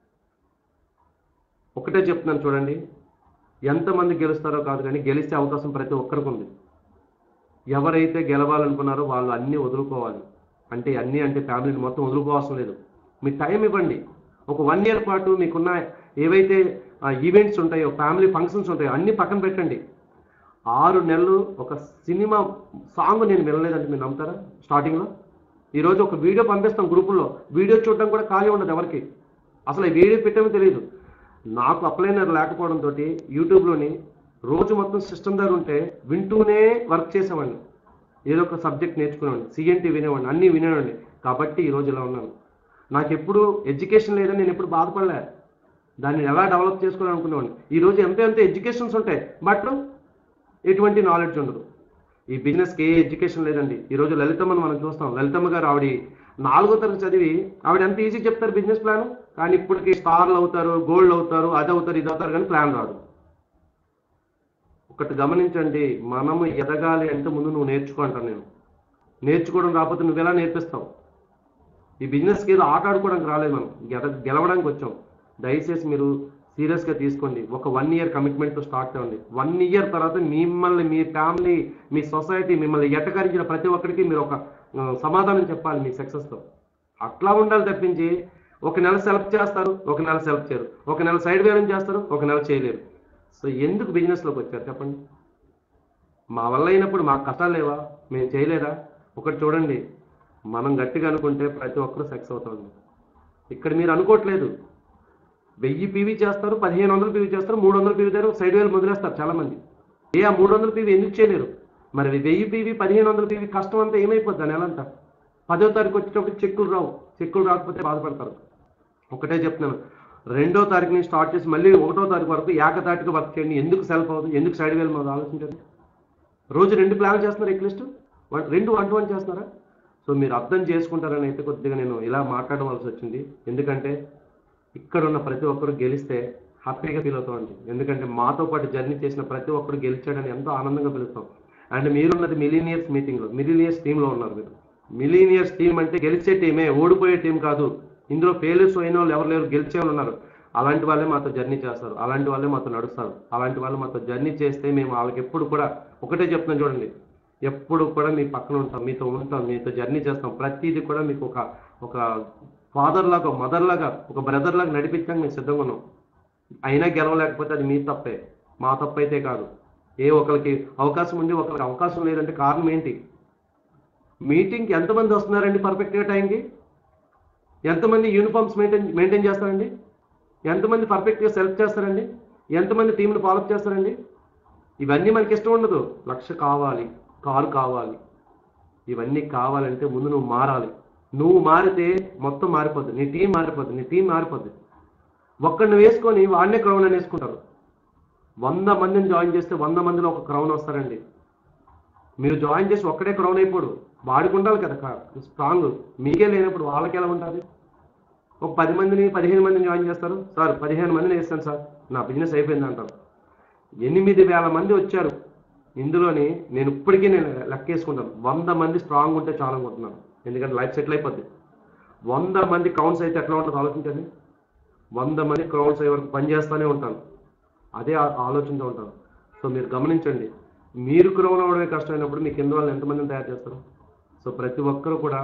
ఒకటే చెప్తున్నాను చూడండి ఎంతమంది గెలుస్తారో కాదు కానీ గెలిస్తే అవకాశం ప్రతి ఒక్కరికి ఉంది ఎవరైతే గెలవాలనుకున్నారో వాళ్ళు అన్నీ వదులుకోవాలి అంటే అన్నీ అంటే ఫ్యామిలీని మొత్తం వదులుకోవాల్సిన లేదు మీ టైం ఇవ్వండి ఒక వన్ ఇయర్ పాటు మీకున్న ఏవైతే ఈవెంట్స్ ఉంటాయో ఫ్యామిలీ ఫంక్షన్స్ ఉంటాయో అన్నీ పక్కన పెట్టండి ఆరు నెలలు ఒక సినిమా సాంగ్ నేను వినలేదంటే మీరు నమ్ముతారా స్టార్టింగ్లో ఈరోజు ఒక వీడియో పంపిస్తాం గ్రూపుల్లో వీడియో చూడడం కూడా ఖాళీ ఉండదు ఎవరికి అసలు ఈ వీడియో పెట్టామో తెలియదు నాకు అప్లైనర్ లేకపోవడంతో యూట్యూబ్లోని రోజు మొత్తం సిస్టమ్ దగ్గర ఉంటే వింటూనే వర్క్ చేసేవాడిని ఏదో ఒక సబ్జెక్ట్ నేర్చుకునేవాడిని సిఎన్టీ వినేవాడిని అన్నీ వినేవాడిని కాబట్టి ఈరోజు ఇలా ఉన్నాను నాకు ఎప్పుడు ఎడ్యుకేషన్ లేదని నేను ఎప్పుడు బాధపడలే దాన్ని ఎలా డెవలప్ చేసుకోవాలనుకునేవాడిని ఈరోజు ఎంతో ఎంతో ఎడ్యుకేషన్స్ ఉంటాయి బట్ ఎటువంటి నాలెడ్జ్ ఉండదు ఈ బిజినెస్కి ఏ ఎడ్యుకేషన్ లేదండి ఈరోజు లలితమ్మను మనం చూస్తాం లలితమ్మ గారు ఆవిడ నాలుగో తరగతి చదివి ఆవిడ ఎంత ఈజీ చెప్తారు బిజినెస్ ప్లాన్ కానీ ఇప్పటికి స్టార్లు అవుతారు గోల్డ్ అవుతారు అది అవుతారు ఇది అవుతారు కానీ ప్లాన్ రాదు ఒకటి గమనించండి మనము ఎదగాలి అంటే ముందు నువ్వు నేర్చుకో అంటాను నేను నేర్చుకోవడం రాకపోతే నువ్వు ఎలా నేర్పిస్తావు ఈ బిజినెస్కి ఏదో ఆట ఆడుకోవడానికి రాలేదు మనం గెల గెలవడానికి వచ్చాం దయచేసి మీరు సీరియస్గా తీసుకోండి ఒక వన్ ఇయర్ కమిట్మెంట్తో స్టార్ట్ అవ్వండి వన్ ఇయర్ తర్వాత మిమ్మల్ని మీ ఫ్యామిలీ మీ సొసైటీ మిమ్మల్ని ఎట్టకరించిన ప్రతి ఒక్కరికి మీరు ఒక ఆ, సమాధానం చెప్పాలి మీ సక్సెస్తో అట్లా ఉండాలి తప్పించి ఒక నెల సెలెక్ట్ చేస్తారు ఒక నెల సెలెక్ట్ చేయరు ఒక నెల సైడ్ వేలం చేస్తారు ఒక నెల చేయలేరు సో ఎందుకు బిజినెస్లోకి వచ్చారు చెప్పండి మా వల్ల అయినప్పుడు మాకు కష్టాలు లేవా మేము చేయలేదా ఒకటి చూడండి మనం గట్టిగా అనుకుంటే ప్రతి ఒక్కరూ సక్సెస్ అవుతుంది ఇక్కడ మీరు అనుకోవట్లేదు వెయ్యి పీవీ చేస్తారు పదిహేను వందలు పీవీ చేస్తారు మూడు వందలు పీవీ దగ్గర సైడ్ వేలు వదిలేస్తారు చాలా మంది ఏ ఆ మూడు వందల పీవీ ఎందుకు చేయలేరు మరి వెయ్యి పీవీ పదిహేను వందల పీవీ కష్టం అంతా ఏమైపోద్ది నెలంతా పదో తారీఖు వచ్చేటప్పుడు చెక్కులు రావు చెక్కులు రాకపోతే బాధపడతారు ఒకటే చెప్తున్నాను రెండో తారీఖు నుంచి స్టార్ట్ చేసి మళ్ళీ ఒకటో తారీఖు వరకు ఏకతాటిగా వర్క్ చేయండి ఎందుకు సెల్ఫ్ అవుతుంది ఎందుకు సైడ్ వేలు మీద ఆలోచించండి రోజు రెండు ప్లాన్ చేస్తున్నారు ఎక్లిస్ట్ రెండు వన్ టు వన్ చేస్తున్నారా సో మీరు అర్థం చేసుకుంటారని అయితే కొద్దిగా నేను ఇలా మాట్లాడవలసి వచ్చింది ఎందుకంటే ఇక్కడ ఉన్న ప్రతి ఒక్కరు గెలిస్తే హ్యాపీగా ఫీల్ అవుతామండి ఎందుకంటే మాతో పాటు జర్నీ చేసిన ప్రతి ఒక్కరు గెలిచాడని ఎంతో ఆనందంగా పిలుస్తాం అండ్ మీరున్నది మిలీనియర్స్ మీటింగ్లో మిలీనియర్స్ టీంలో ఉన్నారు మీరు మిలీనియర్స్ టీం అంటే గెలిచే టీమే ఓడిపోయే టీం కాదు ఇందులో ఫెయిల్యూర్స్ అయిన వాళ్ళు ఎవరు లేరు గెలిచే వాళ్ళు ఉన్నారు అలాంటి వాళ్ళే మాతో జర్నీ చేస్తారు అలాంటి వాళ్ళే మాతో నడుస్తారు అలాంటి వాళ్ళు మాతో జర్నీ చేస్తే మేము వాళ్ళకి ఎప్పుడు కూడా ఒకటే చెప్తున్నాం చూడండి ఎప్పుడు కూడా మీ పక్కన ఉంటాం మీతో ఉంటాం మీతో జర్నీ చేస్తాం ప్రతిదీ కూడా మీకు ఒక ఒక ఫాదర్ లాగా మదర్ లాగా ఒక బ్రదర్ లాగా నడిపించడానికి మేము సిద్ధంగా ఉన్నాం అయినా గెలవలేకపోతే అది మీ తప్పే మా తప్పు అయితే కాదు ఏ ఒకరికి అవకాశం ఉంది ఒకరికి అవకాశం లేదంటే కారణం ఏంటి మీటింగ్కి ఎంతమంది వస్తున్నారండి పర్ఫెక్ట్గా టైంకి ఎంతమంది యూనిఫామ్స్ మెయింటైన్ మెయింటైన్ చేస్తారండి ఎంతమంది పర్ఫెక్ట్గా సెలెక్ట్ చేస్తారండి ఎంతమంది టీంని ఫాలోఅప్ చేస్తారండి ఇవన్నీ మనకి ఇష్టం ఉండదు లక్ష కావాలి కారు కావాలి ఇవన్నీ కావాలంటే ముందు నువ్వు మారాలి నువ్వు మారితే మొత్తం మారిపోద్ది నీ టీం మారిపోద్ది నీ టీం మారిపోద్ది ఒక్కడిని వేసుకొని వాడినే క్రౌన్ అని వేసుకుంటారు వంద మందిని జాయిన్ చేస్తే వంద మందిలో ఒక క్రౌన్ వస్తారండి మీరు జాయిన్ చేసి ఒక్కడే క్రౌన్ అయిపోడు వాడికి ఉండాలి కదా స్ట్రాంగ్ మీకే లేనప్పుడు వాళ్ళకి ఎలా ఉంటుంది ఒక పది మందిని పదిహేను మందిని జాయిన్ చేస్తారు సార్ పదిహేను మందిని వేస్తాను సార్ నా బిజినెస్ అయిపోయింది అంటారు ఎనిమిది వేల మంది వచ్చారు ఇందులోని నేను ఇప్పటికీ నేను లెక్కేసుకుంటాను వంద మంది స్ట్రాంగ్ ఉంటే చాలా అనుకుంటున్నాను ఎందుకంటే లైఫ్ సెటిల్ అయిపోద్ది వంద మంది క్రౌన్స్ అయితే ఎట్లా ఉంటుందో ఆలోచించండి వంద మంది క్రౌన్స్ అయ్యే వరకు పనిచేస్తూనే ఉంటాను అదే ఆ- ఆలోచనతో ఉంటాను సో మీరు గమనించండి మీరు క్రౌన్ అవ్వడమే కష్టమైనప్పుడు మీ కింద వాళ్ళు ఎంతమందిని తయారు చేస్తారు సో ప్రతి ఒక్కరు కూడా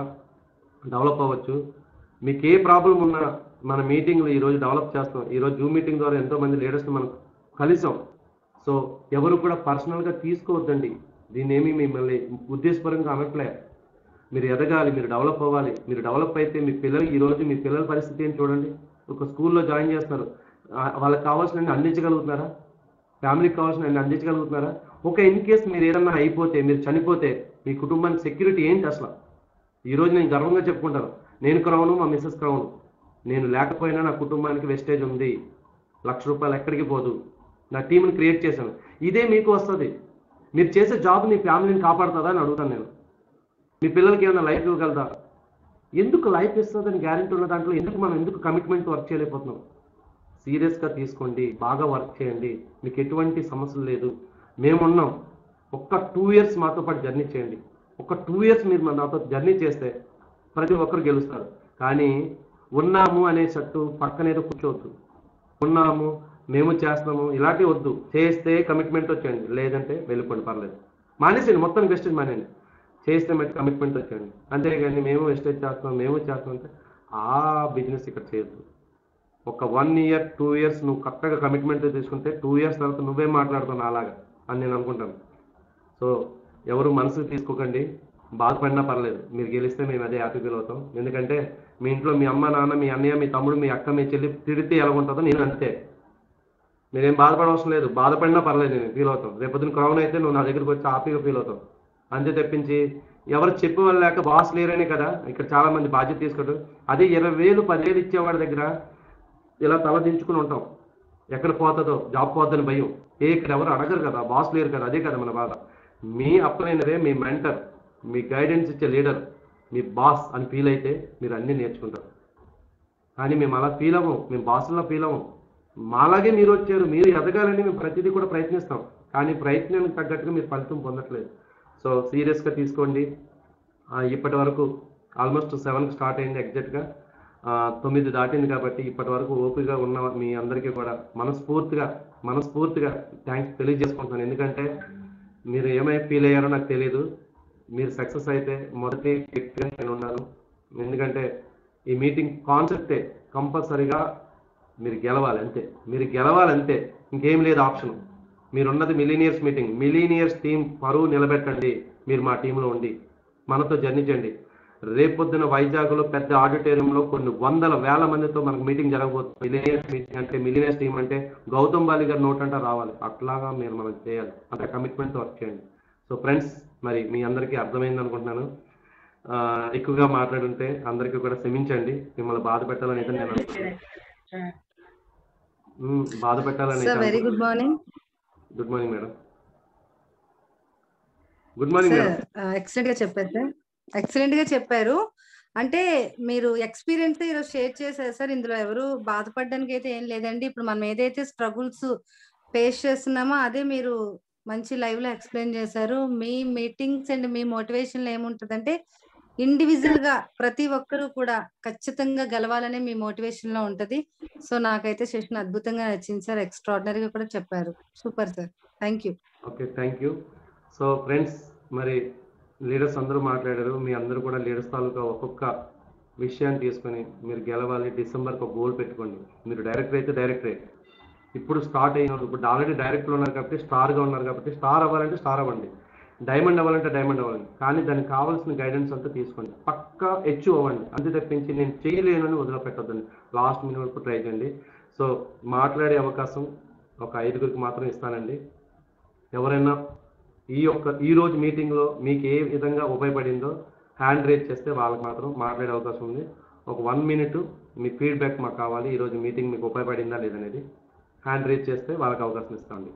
డెవలప్ అవ్వచ్చు మీకు ఏ ప్రాబ్లం ఉన్నా మన మీటింగ్లు ఈరోజు డెవలప్ చేస్తాం ఈరోజు జూమ్ మీటింగ్ ద్వారా ఎంతో మంది లీడర్స్ని మనం కలిసాం సో ఎవరు కూడా పర్సనల్గా తీసుకోవద్దండి దీన్ని ఏమీ మిమ్మల్ని ఉద్దేశపరంగా అనట్లే మీరు ఎదగాలి మీరు డెవలప్ అవ్వాలి మీరు డెవలప్ అయితే మీ పిల్లలు ఈ రోజు మీ పిల్లల పరిస్థితి ఏంటి చూడండి ఒక స్కూల్లో జాయిన్ చేస్తున్నారు ఆ, వాళ్ళకి కావాల్సిన అందించగలుగుతున్నారా ఫ్యామిలీకి కావాల్సిన అన్ని అందించగలుగుతున్నారా ఒక ఇన్ కేస్ మీరు ఏదన్నా అయిపోతే మీరు చనిపోతే మీ కుటుంబానికి సెక్యూరిటీ ఏంటి అసలు ఈ రోజు నేను గర్వంగా చెప్పుకుంటాను నేను క్రౌను మా మిస్సెస్ క్రౌను నేను లేకపోయినా నా కుటుంబానికి వెస్టేజ్ ఉంది లక్ష రూపాయలు ఎక్కడికి పోదు నా టీంని క్రియేట్ చేశాను ఇదే మీకు వస్తుంది మీరు చేసే జాబ్ మీ ఫ్యామిలీని కాపాడుతుందా అని అడుగుతాను నేను మీ పిల్లలకి ఏమైనా లైఫ్ ఇవ్వగలదా ఎందుకు లైఫ్ ఇస్తుందని గ్యారెంటీ ఉన్న దాంట్లో ఎందుకు మనం ఎందుకు కమిట్మెంట్ వర్క్ చేయలేకపోతున్నాం సీరియస్గా తీసుకోండి బాగా వర్క్ చేయండి మీకు ఎటువంటి సమస్యలు లేదు మేమున్నాం ఒక్క టూ ఇయర్స్ మాతో పాటు జర్నీ చేయండి ఒక టూ ఇయర్స్ మీరు మన నాతో జర్నీ చేస్తే ప్రతి ఒక్కరు గెలుస్తారు కానీ ఉన్నాము అనే సట్టు పక్కనేదో కూర్చోవద్దు ఉన్నాము మేము చేస్తాము ఇలాంటివి వద్దు చేస్తే కమిట్మెంట్ వచ్చేయండి లేదంటే వెళ్ళిపోండి పర్లేదు మానేసేయండి మొత్తం వెస్టేజ్ మానేయండి చేస్తే మట్టి కమిట్మెంట్ వచ్చేయండి అంతేగాని మేము వెస్టేజ్ చేస్తాం మేము చేస్తాం అంటే ఆ బిజినెస్ ఇక్కడ చేయొద్దు ఒక వన్ ఇయర్ టూ ఇయర్స్ నువ్వు కరెక్ట్గా కమిట్మెంట్ తీసుకుంటే టూ ఇయర్స్ తర్వాత నువ్వే మాట్లాడుతున్నావు అలాగా అని నేను అనుకుంటాను సో ఎవరు మనసుకు తీసుకోకండి బాధపడినా పర్లేదు మీరు గెలిస్తే మేము అదే హ్యాపీ ఫీల్ అవుతాం ఎందుకంటే మీ ఇంట్లో మీ అమ్మ నాన్న మీ అన్నయ్య మీ తమ్ముడు మీ అక్క మీ చెల్లి తిడితే ఎలా ఉంటుందో నేను అంతే మీరేం బాధపడవసరం లేదు బాధపడినా పర్లేదు నేను ఫీల్ అవుతాం రేపొద్దున క్రౌన్ అయితే నువ్వు నా దగ్గరికి వచ్చి హ్యాపీగా ఫీల్ అవుతావు అంతే తప్పించి ఎవరు చెప్పే వాళ్ళు లేక బాస్ లేరనే కదా ఇక్కడ చాలా మంది బాధ్యత తీసుకుంటారు అదే ఇరవై వేలు పదివేలు ఇచ్చేవాడి దగ్గర ఇలా తల దించుకుని ఉంటాం ఎక్కడ పోతుందో జాబ్ పోతుందని భయం ఏ ఇక్కడ ఎవరు అడగరు కదా బాస్ లేరు కదా అదే కదా మన బాధ మీ అప్పలైనదే మీ మెంటర్ మీ గైడెన్స్ ఇచ్చే లీడర్ మీ బాస్ అని ఫీల్ అయితే మీరు అన్నీ నేర్చుకుంటారు కానీ మేము అలా ఫీల్ అవ్వం మేము బాసుల్లో ఫీల్ అవ్వం మాలాగే మీరు వచ్చారు మీరు ఎదగాలని మేము ప్రతిదీ కూడా ప్రయత్నిస్తాం కానీ ప్రయత్నానికి తగ్గట్టుగా మీరు ఫలితం పొందట్లేదు సో సీరియస్గా తీసుకోండి ఆ, ఇప్పటి వరకు ఆల్మోస్ట్ సెవెన్కి స్టార్ట్ అయింది ఎగ్జాక్ట్గా తొమ్మిది దాటింది కాబట్టి ఇప్పటి వరకు ఓపికగా ఉన్న మీ అందరికీ కూడా మనస్ఫూర్తిగా మనస్ఫూర్తిగా థ్యాంక్స్ తెలియజేసుకుంటున్నాను ఎందుకంటే మీరు ఏమై ఫీల్ అయ్యారో నాకు తెలియదు మీరు సక్సెస్ అయితే మొదటి వ్యక్తిగా నేను ఉన్నాను ఎందుకంటే ఈ మీటింగ్ కాన్సెప్టే కంపల్సరీగా మీరు గెలవాలి అంతే మీరు గెలవాలి అంతే ఇంకేం లేదు ఆప్షన్ మీరున్నది మిలీనియర్స్ మీటింగ్ మిలీనియర్స్ టీం పరువు నిలబెట్టండి మీరు మా టీంలో ఉండి మనతో జర్నీ చేయండి రేపొద్దున వైజాగ్లో పెద్ద ఆడిటోరియంలో కొన్ని వందల వేల మందితో మనకు మీటింగ్ జరగబోతుంది మిలీనియర్స్ మీటింగ్ అంటే మిలీనియర్స్ టీం అంటే గౌతమ్ బాలి గారి నోటంటే రావాలి అట్లాగా మీరు మనం చేయాలి అంత కమిట్మెంట్ వర్క్ చేయండి సో ఫ్రెండ్స్ మరి మీ అందరికీ అర్థమైంది అనుకుంటున్నాను ఆ, ఎక్కువగా మాట్లాడుంటే అందరికీ కూడా క్షమించండి మిమ్మల్ని బాధ పెట్టాలని అయితే నేను అనుకుంటున్నాను మ్మ్, బాధ పెట్టాలని sir very good morning good morning madam good morning sir madam excellent గా చెప్పారు సార్ ఎక్సలెంట్ గా చెప్పారు అంటే మీరు ఎక్స్పీరియన్స్ ఈరోజు షేర్ చేశారు సార్ ఇందులో ఎవరు బాధపడడానికి అయితే ఏం లేదండి ఇప్పుడు మనం ఏదైతే స్ట్రగుల్స్ ఫేస్ చేస్తున్నామో అదే మీరు మంచి లైవ్ లో ఎక్స్ప్లెయిన్ చేశారు మీ మీటింగ్స్ అండ్ మీ మోటివేషన్ లో ఏముంటుందంటే ఇండివిజువల్ గా ప్రతి ఒక్కరూ కూడా ఖచ్చితంగా గెలవాలనే మీ మోటివేషన్ లో ఉంటది సో నాకైతే సెషన్ అద్భుతంగా నచ్చింది సార్ ఎక్స్ట్రాడినరీగా కూడా చెప్పారు super sir thank you okay thank you so friends మరి లీడర్స్ అందరూ మాట్లాడారు మీ అందరూ కూడా లీడర్స్ తాలూకా ఒక్కొక్క విషయాన్ని తీసుకొని మీరు గెలవాలి డిసెంబర్కి ఒక గోల్ పెట్టుకోండి మీరు డైరెక్టర్ అయితే డైరెక్టరే ఇప్పుడు స్టార్ట్ అయిన వాళ్ళు ఇప్పుడు ఆల్రెడీ డైరెక్టర్ ఉన్నారు కాబట్టి స్టార్గా ఉన్నారు కాబట్టి స్టార్ అవ్వాలంటే స్టార్ అవ్వండి డైమండ్ అవ్వాలంటే డైమండ్ అవ్వండి కానీ దానికి కావాల్సిన గైడెన్స్ అంతా తీసుకోండి పక్కా హెచ్చు అవ్వండి అంతే తప్పించి నేను చేయలేనని వదిలిపెట్టొద్దండి లాస్ట్ మినిట్ వరకు ట్రై చేయండి సో మాట్లాడే అవకాశం ఒక ఐదుగురికి మాత్రం ఇస్తానండి ఎవరైనా ఈ యొక్క ఈ రోజు మీటింగ్లో మీకు ఏ విధంగా ఉపయోగపడిందో హ్యాండ్ రేజ్ చేస్తే వాళ్ళకి మాత్రం మాట్లాడే అవకాశం ఉంది ఒక వన్ మినిట్ మీ ఫీడ్బ్యాక్ మాకు కావాలి ఈ రోజు మీటింగ్ మీకు ఉపయోగపడిందా లేదనేది హ్యాండ్ రేజ్ చేస్తే వాళ్ళకి అవకాశం ఇస్తామండి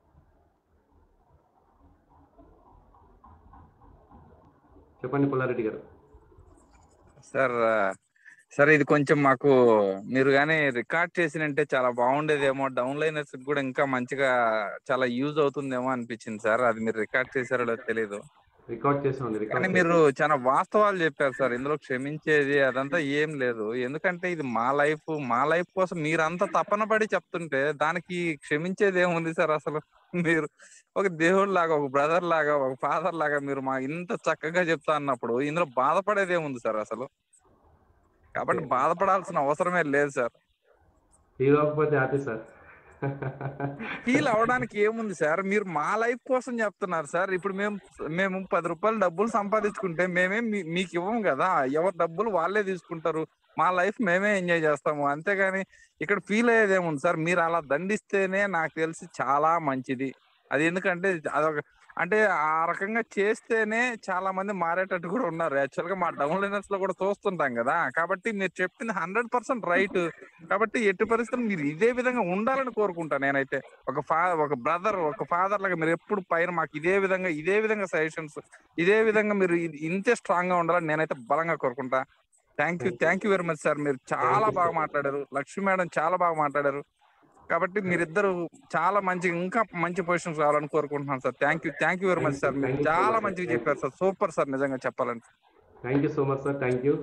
చెప్పండి పుల్లారెడ్డి గారు సార్ సార్ ఇది కొంచెం మాకు మీరు కానీ రికార్డ్ చేసినంటే చాలా బాగుండేదేమో డౌన్లైనర్స్ కూడా ఇంకా మంచిగా చాలా యూజ్ అవుతుందేమో అనిపించింది సార్ అది మీరు రికార్డ్ చేశారో లేదో తెలియదు రికార్డ్ చేసామండి కానీ రికార్డ్ మీరు చాలా వాస్తవాలు చెప్పారు సార్ ఇందులో క్షమించేది అదంతా ఏం లేదు ఎందుకంటే ఇది మా లైఫ్ మా లైఫ్ కోసం మీరంతా తపన పడి చెప్తుంటే దానికి క్షమించేది ఏముంది సార్ అసలు మీరు ఒక దేవుడు లాగా ఒక బ్రదర్ లాగా ఒక ఫాదర్ లాగా మీరు మా ఇంత చక్కగా చెప్తా అన్నప్పుడు ఇందులో బాధపడేది ఏముంది సార్ అసలు కాబట్టి బాధపడాల్సిన అవసరమే లేదు సార్ హీరో అవ్వకపోతే హ్యాపీ సార్ ఫీల్ అవడానికి ఏముంది సార్ మీరు మా లైఫ్ కోసం చెప్తున్నారు సార్ ఇప్పుడు మేము మేము పది రూపాయలు డబ్బులు సంపాదించుకుంటే మేమే మీ- మీకు ఇవ్వము కదా ఎవరి డబ్బులు వాళ్ళే తీసుకుంటారు మా లైఫ్ మేమే ఎంజాయ్ చేస్తాము అంతేగాని ఇక్కడ ఫీల్ అయ్యేది ఏముంది సార్ మీరు అలా దండిస్తేనే నాకు తెలిసి చాలా మంచిది అది ఎందుకంటే అదొక అంటే ఆ రకంగా చేస్తేనే చాలా మంది మారేటట్టు కూడా ఉన్నారు యాక్చువల్ గా మా డౌన్లైనర్స్ లో కూడా చూస్తుంటాం కదా కాబట్టి మీరు చెప్పింది హండ్రెడ్ పర్సెంట్ రైట్ కాబట్టి ఎట్టి పరిస్థితులు మీరు ఇదే విధంగా ఉండాలని కోరుకుంటా నేనైతే ఒక ఫా ఒక బ్రదర్ ఒక ఫాదర్ లాగా మీరు ఎప్పుడు పైన మాకు ఇదే విధంగా ఇదే విధంగా సజెషన్స్ ఇదే విధంగా మీరు ఇది- ఇంతే స్ట్రాంగ్ గా ఉండాలని నేనైతే బలంగా కోరుకుంటా thank you thank you very much sir మీరు చాలా బాగా మాట్లాడారు లక్ష్మీ మేడం చాలా బాగా మాట్లాడారు కాబట్టి మీరిద్దరు చాలా మంచి ఇంకా మంచి పొజిషన్స్ రావాలని కోరుకుంటున్నాను sir thank you thank you very much sir మీరు చాలా మంచిగా చెప్పారు సార్ సూపర్ సార్ నిజంగా చెప్పాలంటే thank you so much sir thank you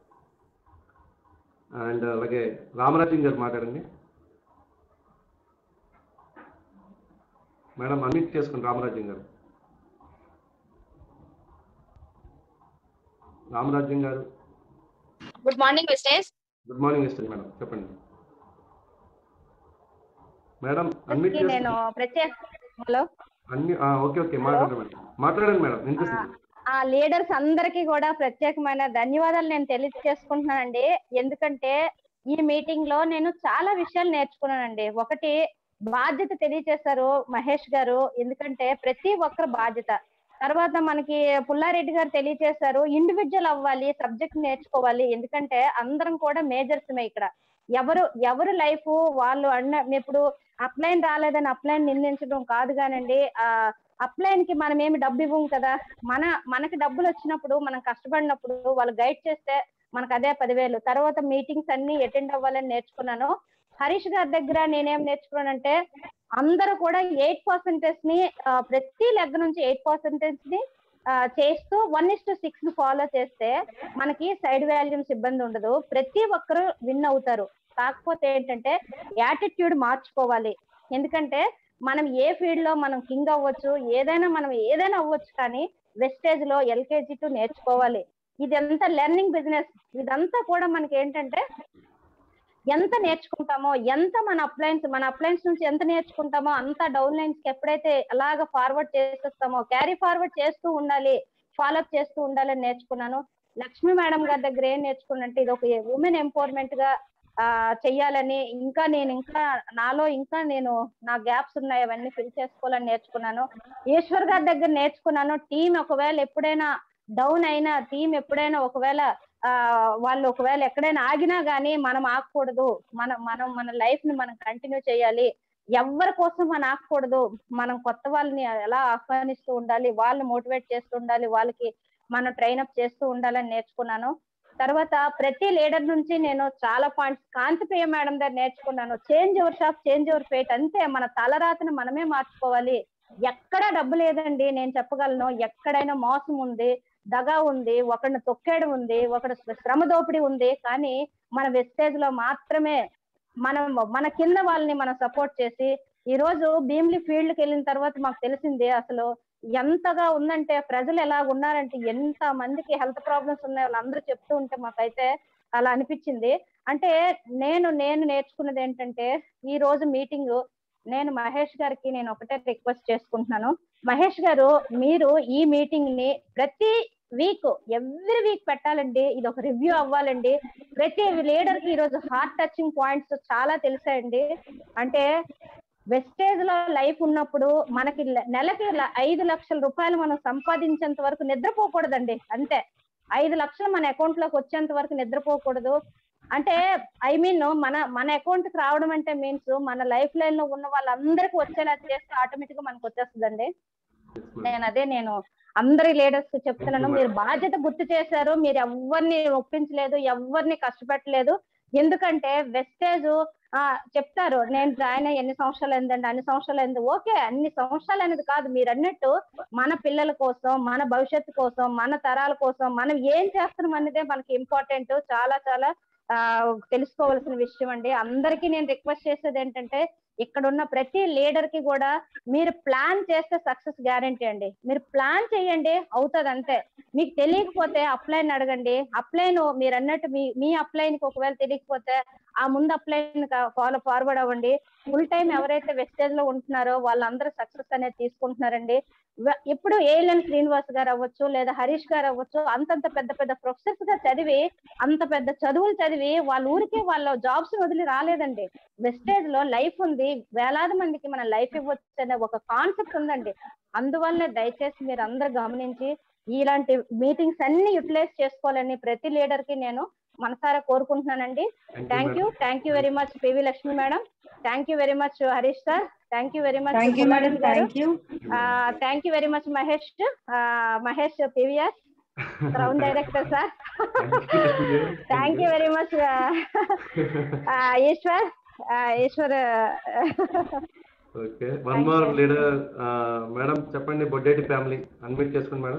and అలాగే రామరాజన్ గారు మాట్లాడండి మేడం అన్మిట్ చేసుకోండి రామరాజ్యం గారు రామరాజ్యం గారు good morning misters good morning mister madam చెప్పండి మేడం అన్మిట్ నేను చేసుకోండి ప్రత్యేక హలో అన్ని ఆ, ఓకే ఓకే మాట్లాడండి మేడం మాట్లాడండి మేడం వినిపిస్తుంది ఆ లీడర్స్ అందరికీ కూడా ప్రత్యేకమైన ధన్యవాదాలు నేను తెలియజేసుకుంటున్నానండి ఎందుకంటే ఈ మీటింగ్ లో నేను చాలా విషయాలు నేర్చుకున్నానండి ఒకటి బాధ్యత తెలియజేశారు మహేష్ గారు ఎందుకంటే ప్రతి ఒక్కరు బాధ్యత తర్వాత మనకి పుల్లారెడ్డి గారు తెలియజేశారు ఇండివిజువల్ అవ్వాలి సబ్జెక్ట్ నేర్చుకోవాలి ఎందుకంటే అందరం కూడా మేజర్స్ ఇక్కడ ఎవరు ఎవరు లైఫ్ వాళ్ళు అన్న ఇప్పుడు అప్లైన్ రాలేదని అప్లైన్ నిందించడం కాదు కానండి ఆ అప్లైన్ కి మనం ఏమి డబ్బు ఇవ్వం కదా మన మనకి డబ్బులు వచ్చినప్పుడు మనం కష్టపడినప్పుడు వాళ్ళు గైడ్ చేస్తే మనకు అదే పదివేలు తర్వాత మీటింగ్స్ అన్ని అటెండ్ అవ్వాలని నేర్చుకున్నాను హరీష్ గారి దగ్గర నేనేం నేర్చుకున్నానంటే అందరూ కూడా ఎయిట్ పర్సెంటేజ్ ని ఆ, ప్రతి లెగ్ నుంచి ఎయిట్ పర్సెంటేజ్ ని ఆ, చేస్తూ వన్ ఇస్ టు సిక్స్ ని ఫాలో చేస్తే మనకి సైడ్ వాల్యూమ్స్ ఇబ్బంది ఉండదు ప్రతి ఒక్కరు విన్ అవుతారు కాకపోతే ఏంటంటే యాటిట్యూడ్ మార్చుకోవాలి ఎందుకంటే మనం ఏ ఫీల్డ్ లో మనం కింగ్ అవ్వచ్చు ఏదైనా మనం ఏదైనా అవ్వచ్చు కానీ వెస్టేజ్ లో ఎల్కేజీ టు నేర్చుకోవాలి ఇదంతా లెర్నింగ్ బిజినెస్ ఇదంతా కూడా మనకి ఏంటంటే ఎంత నేర్చుకుంటామో ఎంత మన అప్లయన్స్ మన అప్లయన్స్ నుంచి ఎంత నేర్చుకుంటామో అంత డౌన్ లైన్స్ కి ఎప్పుడైతే అలాగ ఫార్వర్డ్ చేసేస్తామో క్యారీ ఫార్వర్డ్ చేస్తూ ఉండాలి ఫాలోఅప్ చేస్తూ ఉండాలని నేర్చుకున్నాను లక్ష్మి మేడం గారి దగ్గర ఏం నేర్చుకున్నంటే ఇది ఒక ఉమెన్ ఎంపవర్మెంట్ గా ఆ చెయ్యాలని ఇంకా నేను ఇంకా నాలో ఇంకా నేను నా గ్యాప్స్ ఉన్నాయి అవన్నీ ఫిల్ చేసుకోవాలని నేర్చుకున్నాను ఈశ్వర్ గారి దగ్గర నేర్చుకున్నాను టీం ఒకవేళ ఎప్పుడైనా డౌన్ అయినా టీం ఎప్పుడైనా ఒకవేళ ఆ వాళ్ళు ఒకవేళ ఎక్కడైనా ఆగినా గానీ మనం ఆగకూడదు మనం మనం మన లైఫ్ ని మనం కంటిన్యూ చేయాలి ఎవరి కోసం మనం ఆగకూడదు మనం కొత్త వాళ్ళని ఎలా ఆహ్వానిస్తూ ఉండాలి వాళ్ళని మోటివేట్ చేస్తూ ఉండాలి వాళ్ళకి మనం ట్రైన్ అప్ చేస్తూ ఉండాలని నేర్చుకున్నాను తర్వాత ప్రతి లీడర్ నుంచి నేను చాలా పాయింట్స్ కాంతిప్రియ మేడం దగ్గర నేర్చుకున్నాను change your shop change your fate అంతే మన తలరాతను మనమే మార్చుకోవాలి ఎక్కడా డబ్బు లేదండి నేను చెప్పగలను ఎక్కడైనా మోసం ఉంది దగా ఉంది ఒకరిని తొక్కేయడం ఉంది ఒకటి శ్రమ దోపిడీ ఉంది కానీ మన వెస్టేజ్ లో మాత్రమే మనం మన కింద వాళ్ళని మనం సపోర్ట్ చేసి ఈ రోజు భీమ్లీ ఫీల్డ్ కి వెళ్ళిన తర్వాత మాకు తెలిసింది అసలు ఎంతగా ఉందంటే ప్రజలు ఎలా ఉన్నారంటే ఎంత మందికి హెల్త్ ప్రాబ్లమ్స్ ఉన్నాయి వాళ్ళందరూ చెప్తూ ఉంటే మాకైతే అలా అనిపించింది అంటే నేను నేను నేర్చుకున్నది ఏంటంటే ఈ రోజు మీటింగ్ నేను మహేష్ గారికి నేను ఒకటే రిక్వెస్ట్ చేసుకుంటున్నాను మహేష్ గారు మీరు ఈ మీటింగ్ ని ప్రతి వీక్ ఎవ్రీ వీక్ పెట్టాలండి ఇది ఒక రివ్యూ అవ్వాలండి ప్రతి లీడర్ కి ఈ రోజు హార్ట్ టచింగ్ పాయింట్స్ చాలా తెలిసాయండి అంటే వెస్టేజ్ లో లైఫ్ ఉన్నప్పుడు మనకి ల- నెలకి ల- ఐదు లక్షల రూపాయలు మనం సంపాదించేంత వరకు నిద్రపోకూడదండి అంతే ఐదు లక్షలు మన అకౌంట్ లోకి వచ్చేంత వరకు నిద్రపోకూడదు అంటే ఐ మీన్ మన మన అకౌంట్ కి రావడం అంటే మీన్స్ మన లైఫ్ లైన్ లో ఉన్న వాళ్ళందరికీ వచ్చేలా చేస్తే ఆటోమేటిక్ గా మనకు వచ్చేస్తుందండి నేను అదే నేను అందరి లీడర్స్ కి చెప్తున్నాను మీరు బాధ్యత గుర్తు చేశారు మీరు ఎవరిని ఒప్పించలేదు ఎవరిని కష్టపెట్టలేదు ఎందుకంటే వెస్టేజ్ ఆ చెప్తారు నేను జాయిన్ అయ్యి ఎన్ని సంవత్సరాలు అయిందండి అన్ని సంవత్సరాలు అయింది ఓకే అన్ని సంవత్సరాలు అనేది కాదు మీరు అన్నట్టు మన పిల్లల కోసం మన భవిష్యత్తు కోసం మన తరాల కోసం మనం ఏం చేస్తున్నాం అనేదే మనకి ఇంపార్టెంట్ చాలా చాలా ఆ తెలుసుకోవాల్సిన విషయం అండి అందరికీ నేను రిక్వెస్ట్ చేసేది ఏంటంటే ఇక్కడ ఉన్న ప్రతి లీడర్ కి కూడా మీరు ప్లాన్ చేస్తే సక్సెస్ గ్యారంటీ అండి మీరు ప్లాన్ చేయండి అవుతుంది అంతే మీకు తెలియకపోతే అప్లైన్ అడగండి అప్లైన్ మీరు అన్నట్టు మీ మీ అప్లైన్ కి ఒకవేళ తెలియకపోతే ఆ ముందు అప్లైన్ ఫాలో ఫార్వర్డ్ అవ్వండి ఫుల్ టైం ఎవరైతే వెస్టేజ్ లో ఉంటున్నారో వాళ్ళందరూ సక్సెస్ అనేది తీసుకుంటున్నారండి వ- ఇప్పుడు ఏఎల్ఎన్ శ్రీనివాస్ గారు అవ్వచ్చు లేదా హరీష్ గారు అవ్వచ్చు అంతంత పెద్ద పెద్ద ప్రొఫెసర్స్ గా చదివి అంత పెద్ద చదువులు చదివి వాళ్ళ ఊరికే వాళ్ళ జాబ్స్ వదిలి రాలేదండి వెస్టేజ్ లో లైఫ్ ఉంది వేలాది మందికి మన లైఫ్ ఇవ్వచ్చు అనే ఒక కాన్సెప్ట్ ఉందండి అందువల్లనే దయచేసి మీరు అందరు గమనించి ఇలాంటి మీటింగ్స్ అన్ని యూటిలైజ్ చేసుకోవాలని ప్రతి లీడర్ కి నేను మనసారా కోరుకుంటున్నానండి thank you thank you very much PV Lakshmi madam thank you very much Harish sir thank you very much thank you madam thank you thank you very much Mahesh Mahesh PVR crown director sir thank you very much Eshwar Eshwar okay one more leader madam చెప్పండి Boddeti family unmute చేసుకోండి madam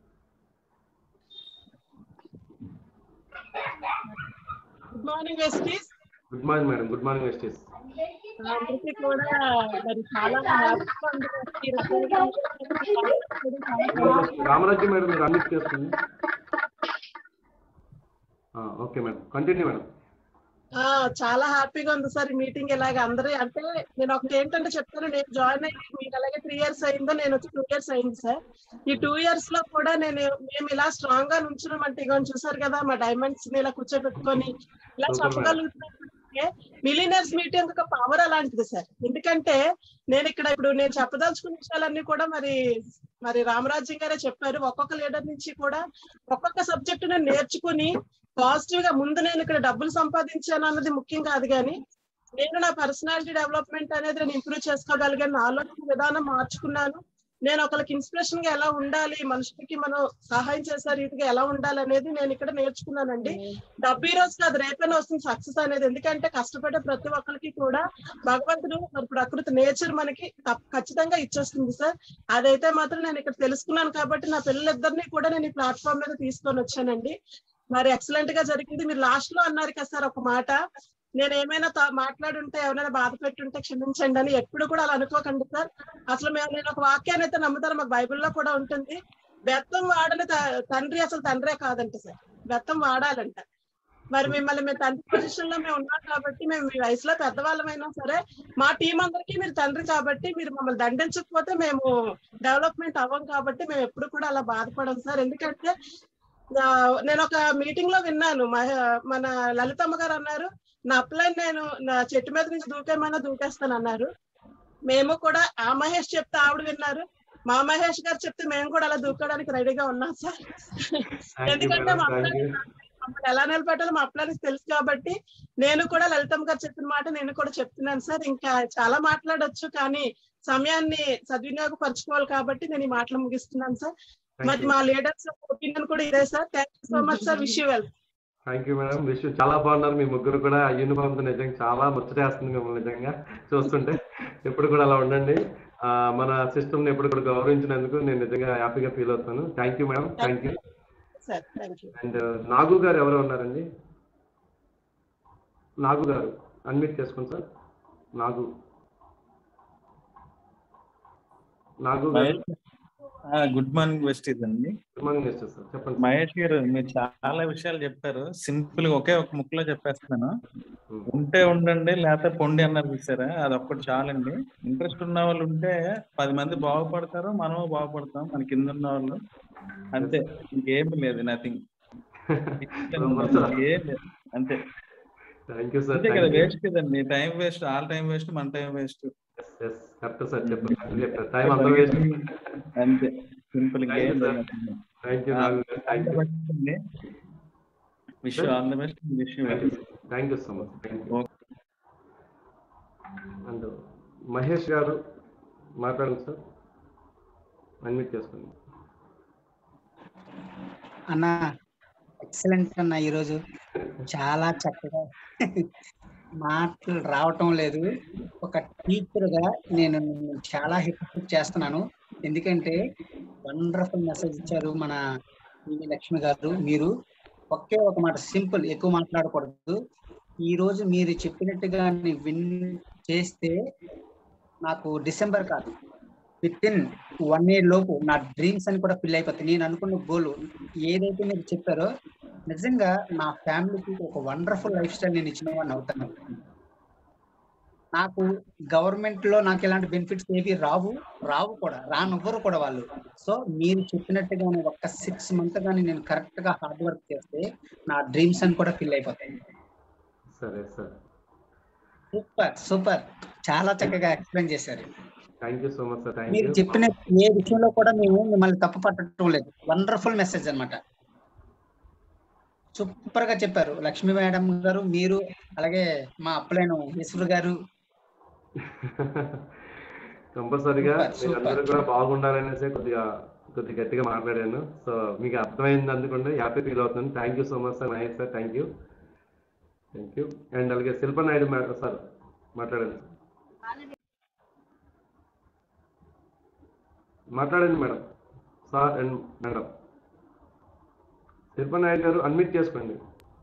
good morning Vestiges good morning madam good morning Vestiges అందరికీ కూడా మరి చాలా హ్యాపీగా ఉంది రామరాజ్యం madam మీరు అన్మిట్ చేసుకోండి ఓకే మేడం కంటిన్యూ మేడం ఆ, చాలా హ్యాపీగా ఉంది సార్ ఈ మీటింగ్ ఇలాగ అందరూ అంటే నేను ఒకటి ఏంటంటే చెప్తాను నేను జాయిన్ అయ్యి మీకు అలాగే త్రీ ఇయర్స్ అయిందో నేను వచ్చి టూ ఇయర్స్ అయింది సార్ ఈ టూ ఇయర్స్ లో కూడా నేను మేము ఇలా స్ట్రాంగ్ గా నుంచున్నాం అంటే ఇగో చూసారు కదా మా డైమండ్స్ ని ఇలా కూర్చోబెట్టుకొని ఇలా Super, చెప్పగలుగుతున్నాం మిలీనియర్స్ మీటింగ్ ఒక పవర్ అలాంటిది సార్ ఎందుకంటే నేను ఇక్కడ ఇప్పుడు నేను చెప్పదలుచుకున్న విషయాలన్నీ కూడా మరి మరి రామరాజ్యం గారే చెప్పారు ఒక్కొక్క లీడర్ నుంచి కూడా ఒక్కొక్క సబ్జెక్ట్ నేను నేర్చుకుని పాజిటివ్ గా ముందు నేను ఇక్కడ డబ్బులు సంపాదించాను అన్నది ముఖ్యం కాదు కానీ నేను నా పర్సనాలిటీ డెవలప్మెంట్ అనేది నేను ఇంప్రూవ్ చేసుకోగలిగాను నా ఆలోచన విధానం మార్చుకున్నాను నేను ఒకరికి ఇన్స్పిరేషన్ గా ఎలా ఉండాలి మనుషులకి మనం సహాయం చేసే రీతిగా ఎలా ఉండాలి అనేది నేను ఇక్కడ నేర్చుకున్నానండి డబ్బు ఈ రోజు కాదు రేపైనా వస్తుంది సక్సెస్ అనేది ఎందుకంటే కష్టపడే ప్రతి ఒక్కరికి కూడా భగవంతుడు మరి ప్రకృతి నేచర్ మనకి తప్ప- ఖచ్చితంగా ఇచ్చేస్తుంది సార్ అదైతే మాత్రం నేను ఇక్కడ తెలుసుకున్నాను కాబట్టి నా పిల్లలిద్దరినీ కూడా నేను ఈ ప్లాట్ఫామ్ మీద తీసుకొని వచ్చానండి మరి ఎక్సలెంట్ గా జరిగింది మీరు లాస్ట్ లో అన్నారు కదా సార్ ఒక మాట నేను ఏమైనా తా- మాట్లాడుంటే ఎవరైనా బాధ పెట్టుంటే క్షమించండి అని ఎప్పుడు కూడా అలా అనుకోకండి సార్ అసలు మేము నేను ఒక వాక్యాన్ని అయితే నమ్ముతాను మాకు బైబిల్లో కూడా ఉంటుంది బెత్తం వాడని త- తండ్రి అసలు తండ్రే కాదంట సార్ బెత్తం వాడాలంట మరి మిమ్మల్ని మేము తండ్రి పొజిషన్ లో మేము ఉన్నాం కాబట్టి మేము మీ వయసులో పెద్దవాళ్ళమైనా సరే మా టీం అందరికీ మీరు తండ్రి కాబట్టి మీరు మమ్మల్ని దండించకపోతే మేము డెవలప్మెంట్ అవ్వం కాబట్టి మేము ఎప్పుడు కూడా అలా బాధపడం సార్ ఎందుకంటే ఆ, నేను ఒక మీటింగ్ లో విన్నాను మహ- మన లలితమ్మ గారు అన్నారు నా అప్లైన్ నేను నా చెట్టు మీద నుంచి దూకేమైనా దూకేస్తాను అన్నారు మేము కూడా ఆ మహేష్ చెప్తే ఆవిడ విన్నారు మా మహేష్ గారు చెప్తే మేము కూడా అలా దూకడానికి రెడీగా ఉన్నాం సార్ థ్యాంక్ యూ ఎందుకంటే మేడం మా థ్యాంక్ యూ మమ్మల్ని ఎలా నిలబెట్టాలో మా అప్లానికి తెలుసు కాబట్టి నేను కూడా లలితమ్మ గారు చెప్పిన మాట నేను కూడా చెప్తున్నాను సార్ ఇంకా చాలా మాట్లాడొచ్చు కానీ సమయాన్ని సద్వినియోగపరచుకోవాలి కాబట్టి నేను ఈ మాటలు ముగిస్తున్నాను సార్ మరి మా లీడర్స్ ఒపీనియన్ కూడా ఇదే sir thank you so much sir wish you well thank you madam wish చాలా బాగున్నారు మీ ముగ్గురు కూడా యూనిఫామ్ తో నిజంగా చాలా ముచ్చటేస్తుంది మిమ్మల్ని నిజంగా చూస్తుంటే ఎప్పుడు కూడా అలా ఉండండి ఆ, మన సిస్టమ్ ని ఎప్పుడు కూడా గౌరవించినందుకు నేను నిజంగా హ్యాపీగా ఫీల్ అవుతాను thank you madam thank you sir thank you and Nagu గారు ఎవరు ఉన్నారండి నాగు గారు అన్మిట్ చేసుకోండి సార్ నాగు నాగు గారు గుడ్ మార్నింగ్ వెస్టీజ్ అండి గుడ్ మార్నింగ్ మిస్టర్ సార్ చెప్పండి సార్. మహేష్ గారు మీరు చాలా విషయాలు చెప్పారు సింపుల్ గా ఒకే ఒక ముక్కలో చెప్పేస్తున్నాను ఉమ్. ఉంటే ఉండండి లేకపోతే పొండి అన్నారు చూసారా అది ఒక్కటి చాలండి ఇంట్రెస్ట్ ఉన్న వాళ్ళు ఉంటే పది మంది బాగుపడతారు మనము బాగుపడతాం మన కింద ఉన్న వాళ్ళు అంతే ఇంకేం లేదు నథింగ్ ఏం లేదు అంతే థ్యాంక్ యూ సార్ అంతే కదా వేస్ట్ కదండి time waste all time waste మన టైం వేస్ట్ కరెక్ట్ సార్ చెప్పారు చెప్పారు టైం అందరూ వేస్ట్ అంతే సింపుల్ Thank you, ఏం sir. లేదు థ్యాంక్ యూ నాగు గారు thank you wish all the best wish you thank you so much thank you okay and Mahesh గారు మాట్లాడండి సార్ అన్మిట్ చేసుకోండి అన్న ఎక్సలెంట్ అన్న ఈరోజు చాలా చక్కగా మాటలు రావటం లేదు ఒక టీచర్ గా నేను నిన్ను చాలా హిట్ చేస్తున్నాను ఎందుకంటే వండర్ఫుల్ మెసేజ్ ఇచ్చారు మన పివి లక్ష్మి గారు మీరు ఒకే ఒక మాట సింపుల్ ఎక్కువ మాట్లాడకూడదు ఈ రోజు మీరు చెప్పినట్టుగా విన్ చేస్తే నాకు డిసెంబర్ కాదు విత్ ఇన్ వన్ ఇయర్ లోపు నా డ్రీమ్స్ అని కూడా ఫిల్ అయిపోతాయి నేను అనుకున్న గోల్ ఏదైతే మీరు చెప్పారో నిజంగా నా ఫ్యామిలీకి ఒక వండర్ఫుల్ లైఫ్ స్టైల్ నేను ఇచ్చిన వాడిని అవుతాను నాకు గవర్నమెంట్ లో నాకు ఎలాంటి బెనిఫిట్స్ ఏవి రావు రావు కూడా రానివ్వరు కూడా వాళ్ళు సో మీరు చెప్పినట్టుగానే ఒక్క సిక్స్ మంత్ గానీ నేను కరెక్ట్ గా హార్డ్ వర్క్ చేస్తే నా డ్రీమ్స్ అని కూడా ఫిల్ అయిపోతాయి సరే సార్ సూపర్ సూపర్ చాలా చక్కగా ఎక్స్ప్లెయిన్ చేశారు thank you so much sir thank మీరు యూ చెప్పిన ఏ విషయంలో కూడా మేము మిమ్మల్ని తప్పు పట్టడం లేదు వండర్ఫుల్ మెసేజ్ అన్నమాట సూపర్ గా చెప్పారు లక్ష్మీ మేడం గారు మీరు అలాగే మా అప్పులైన ఈశ్వర్ గారు కంపల్సరిగా Super, super. మీరందరూ కూడా బాగుండాలనేసి కొద్దిగా కొద్దిగా గట్టిగా మాట్లాడాను సో మీకు అర్థమైంది అందుకుంటే హ్యాపీ ఫీల్ అవుతుంది thank you so much sir Mahesh sir thank you thank you and అలాగే శిల్ప నాయుడు మేడం సార్ మాట్లాడండి మాట్లాడండి madam sir and madam Shilpa Naidu గారు అన్మిట్ చేసుకోండి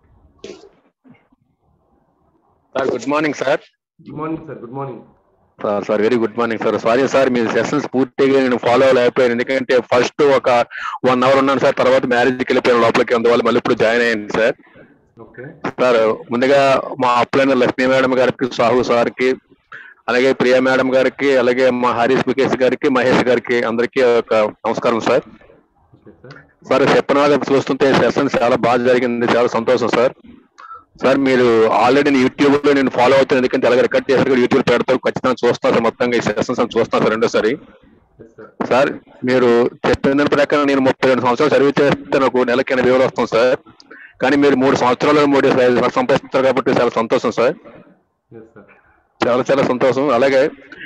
sir good morning sir good morning sir good morning sir sir very good morning sir sorry sir మీ sessions పూర్తిగా నేను follow అవ్వలేకపోయాను ఎందుకంటే first ఒక వన్ అవర్ ఉన్నాను సార్ తర్వాత మ్యారేజ్కి వెళ్ళిపోయాను లోపలికి అందువల్ల మళ్ళీ ఇప్పుడు జాయిన్ అయ్యాను సార్ ఓకే సార్ ముందుగా మా అప్లైన లక్ష్మీ మేడం గారికి సాహు సార్కి అలాగే ప్రియా మేడం గారికి అలాగే మా హరీష్ ముఖేష్ గారికి మహేష్ గారికి అందరికీ ఒక నమస్కారం సార్ ఓకే సార్ సార్ చెప్పినాగా చూస్తుంటే సెషన్ చాలా బాగా జరిగింది చాలా సంతోషం సార్ సార్ మీరు ఆల్రెడీ యూట్యూబ్ లో నేను ఫాలో అవుతాను ఎందుకంటే అలాగే రికార్డ్ చేశారు కూడా యూట్యూబ్ పెడతారు ఖచ్చితంగా చూస్తాను సార్ మొత్తంగా ఈ సెషన్స్ అని చూస్తాను సార్ రెండోసారి ఎస్ సార్ సార్ మీరు చెప్పిన దాని ప్రకారం నేను ముప్పై రెండు సంవత్సరాలు సర్వీస్ చేస్తే నాకు నెలకి ఎనభై వేలు వస్తుంది సార్ కానీ మీరు మూడు సంవత్సరాలు మూడు ఐదు లక్షలు సంపాదిస్తారు కాబట్టి చాలా సంతోషం సార్ ఎస్ సార్ చాలా చాలా సంతోషం అలాగే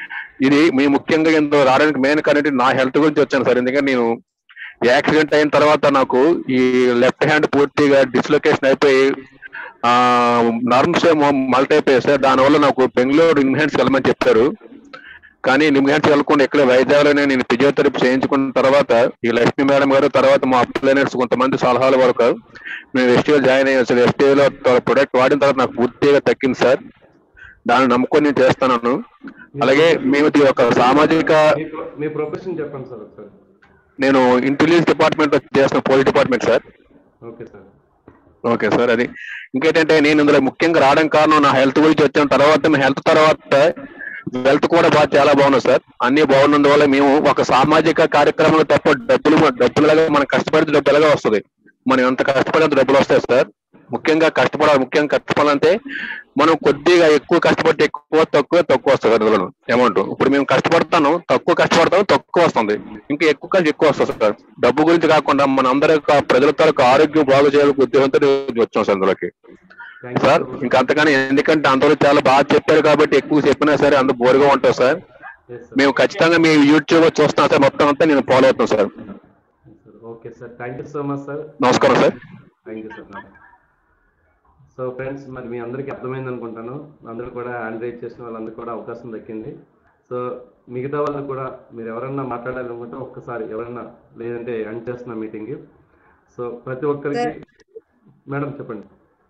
ఇది మీ ముఖ్యంగా ఇందులో రావడానికి మెయిన్ కారణం నా హెల్త్ గురించి వచ్చాను సార్ ఎందుకంటే నేను యాక్సిడెంట్ అయిన తర్వాత నాకు ఈ లెఫ్ట్ హ్యాండ్ పూర్తిగా డిస్లొకేషన్ అయిపోయి ఆ నర్మ్స్ ఏమో మల్ట్ అయిపోయాయి సార్ దానివల్ల నాకు బెంగళూరు ఇన్హాన్స్ వెళ్ళమని చెప్పారు కానీ నిమ్హాన్స్ వెళ్ళకుండా ఇక్కడ వైజాగ్లోనే నేను ఫిజియోథెరపీ చేయించుకున్న తర్వాత ఈ లక్ష్మీ మేడం గారు తర్వాత మా అప్లైనర్స్ కొంతమంది సలహాల వరకు మేము ఎస్టీలో జాయిన్ అయ్యాం సార్ ఎస్టీలో ప్రొడక్ట్ వాడిన తర్వాత నాకు పూర్తిగా తగ్గింది సార్ దాన్ని నమ్ముకొని నేను చేస్తున్నాను అలాగే మేము ఇది ఒక సామాజిక మీ ప్రొ- మీ ప్రొఫెషన్ చెప్పండి సార్ ఒకసారి నేను ఇంటెలిజెన్స్ డిపార్ట్మెంట్ చేస్తున్న police department sir okay sir okay sir అది ఇంకేంటంటే నేను ఇందులో ముఖ్యంగా రావడం కారణం నా హెల్త్ గురించి వచ్చిన తర్వాత నా హెల్త్ తర్వాత వెల్త్ కూడా బాగా చాలా బాగున్నది సార్ అన్ని బాగున్నందువల్ల మేము ఒక సామాజిక కార్యక్రమాలు తప్ప డబ్బులు డబ్బులుగా మనం కష్టపడితే డబ్బు ఎలాగా వస్తుంది మనం ఎంత కష్టపడినంత డబ్బులు వస్తాయి సార్ ముఖ్యంగా కష్టపడాలి ముఖ్యంగా కష్టపడాలంటే మనం కొద్దిగా ఎక్కువ కష్టపడితే ఎక్కువ తక్కువ తక్కువ వస్తుంది అందులో అమౌంట్ ఇప్పుడు మేము కష్టపడతాను తక్కువ కష్టపడతాను తక్కువ వస్తుంది ఇంకా ఎక్కువ కలిసి ఎక్కువ వస్తుంది సార్ డబ్బు గురించి కాకుండా మన అందరి యొక్క ప్రజల తాలూకు ఆరోగ్యం బాగు చేయాలని ఉద్దేశంతో వచ్చాం సార్ అందులోకి సార్ ఇంకా అంతగానే ఎందుకంటే అందరూ చాలా బాగా చెప్పారు కాబట్టి ఎక్కువ చెప్పినా సరే అంత బోరుగా ఉంటుంది సార్ మేము ఖచ్చితంగా మీ యూట్యూబ్ చూస్తాం సార్ మొత్తం అంతా నేను ఫాలో అవుతాను sir okay sir thank you so much sir నమస్కారం sir thank you sir so friends మరి మీ అందరికీ అర్థమైంది అనుకుంటాను అందరూ కూడా హ్యాండ్ రైజ్ చేసిన వాళ్ళందరూ కూడా అవకాశం దక్కింది సో మిగతా వాళ్ళు కూడా మీరు ఎవరన్నా మాట్లాడాలనుకుంటే ఒక్కసారి ఎవరన్నా లేదంటే ఎండ్ చేస్తున్న మీటింగ్ సో ప్రతి ఒక్కరికి మేడం చెప్పండి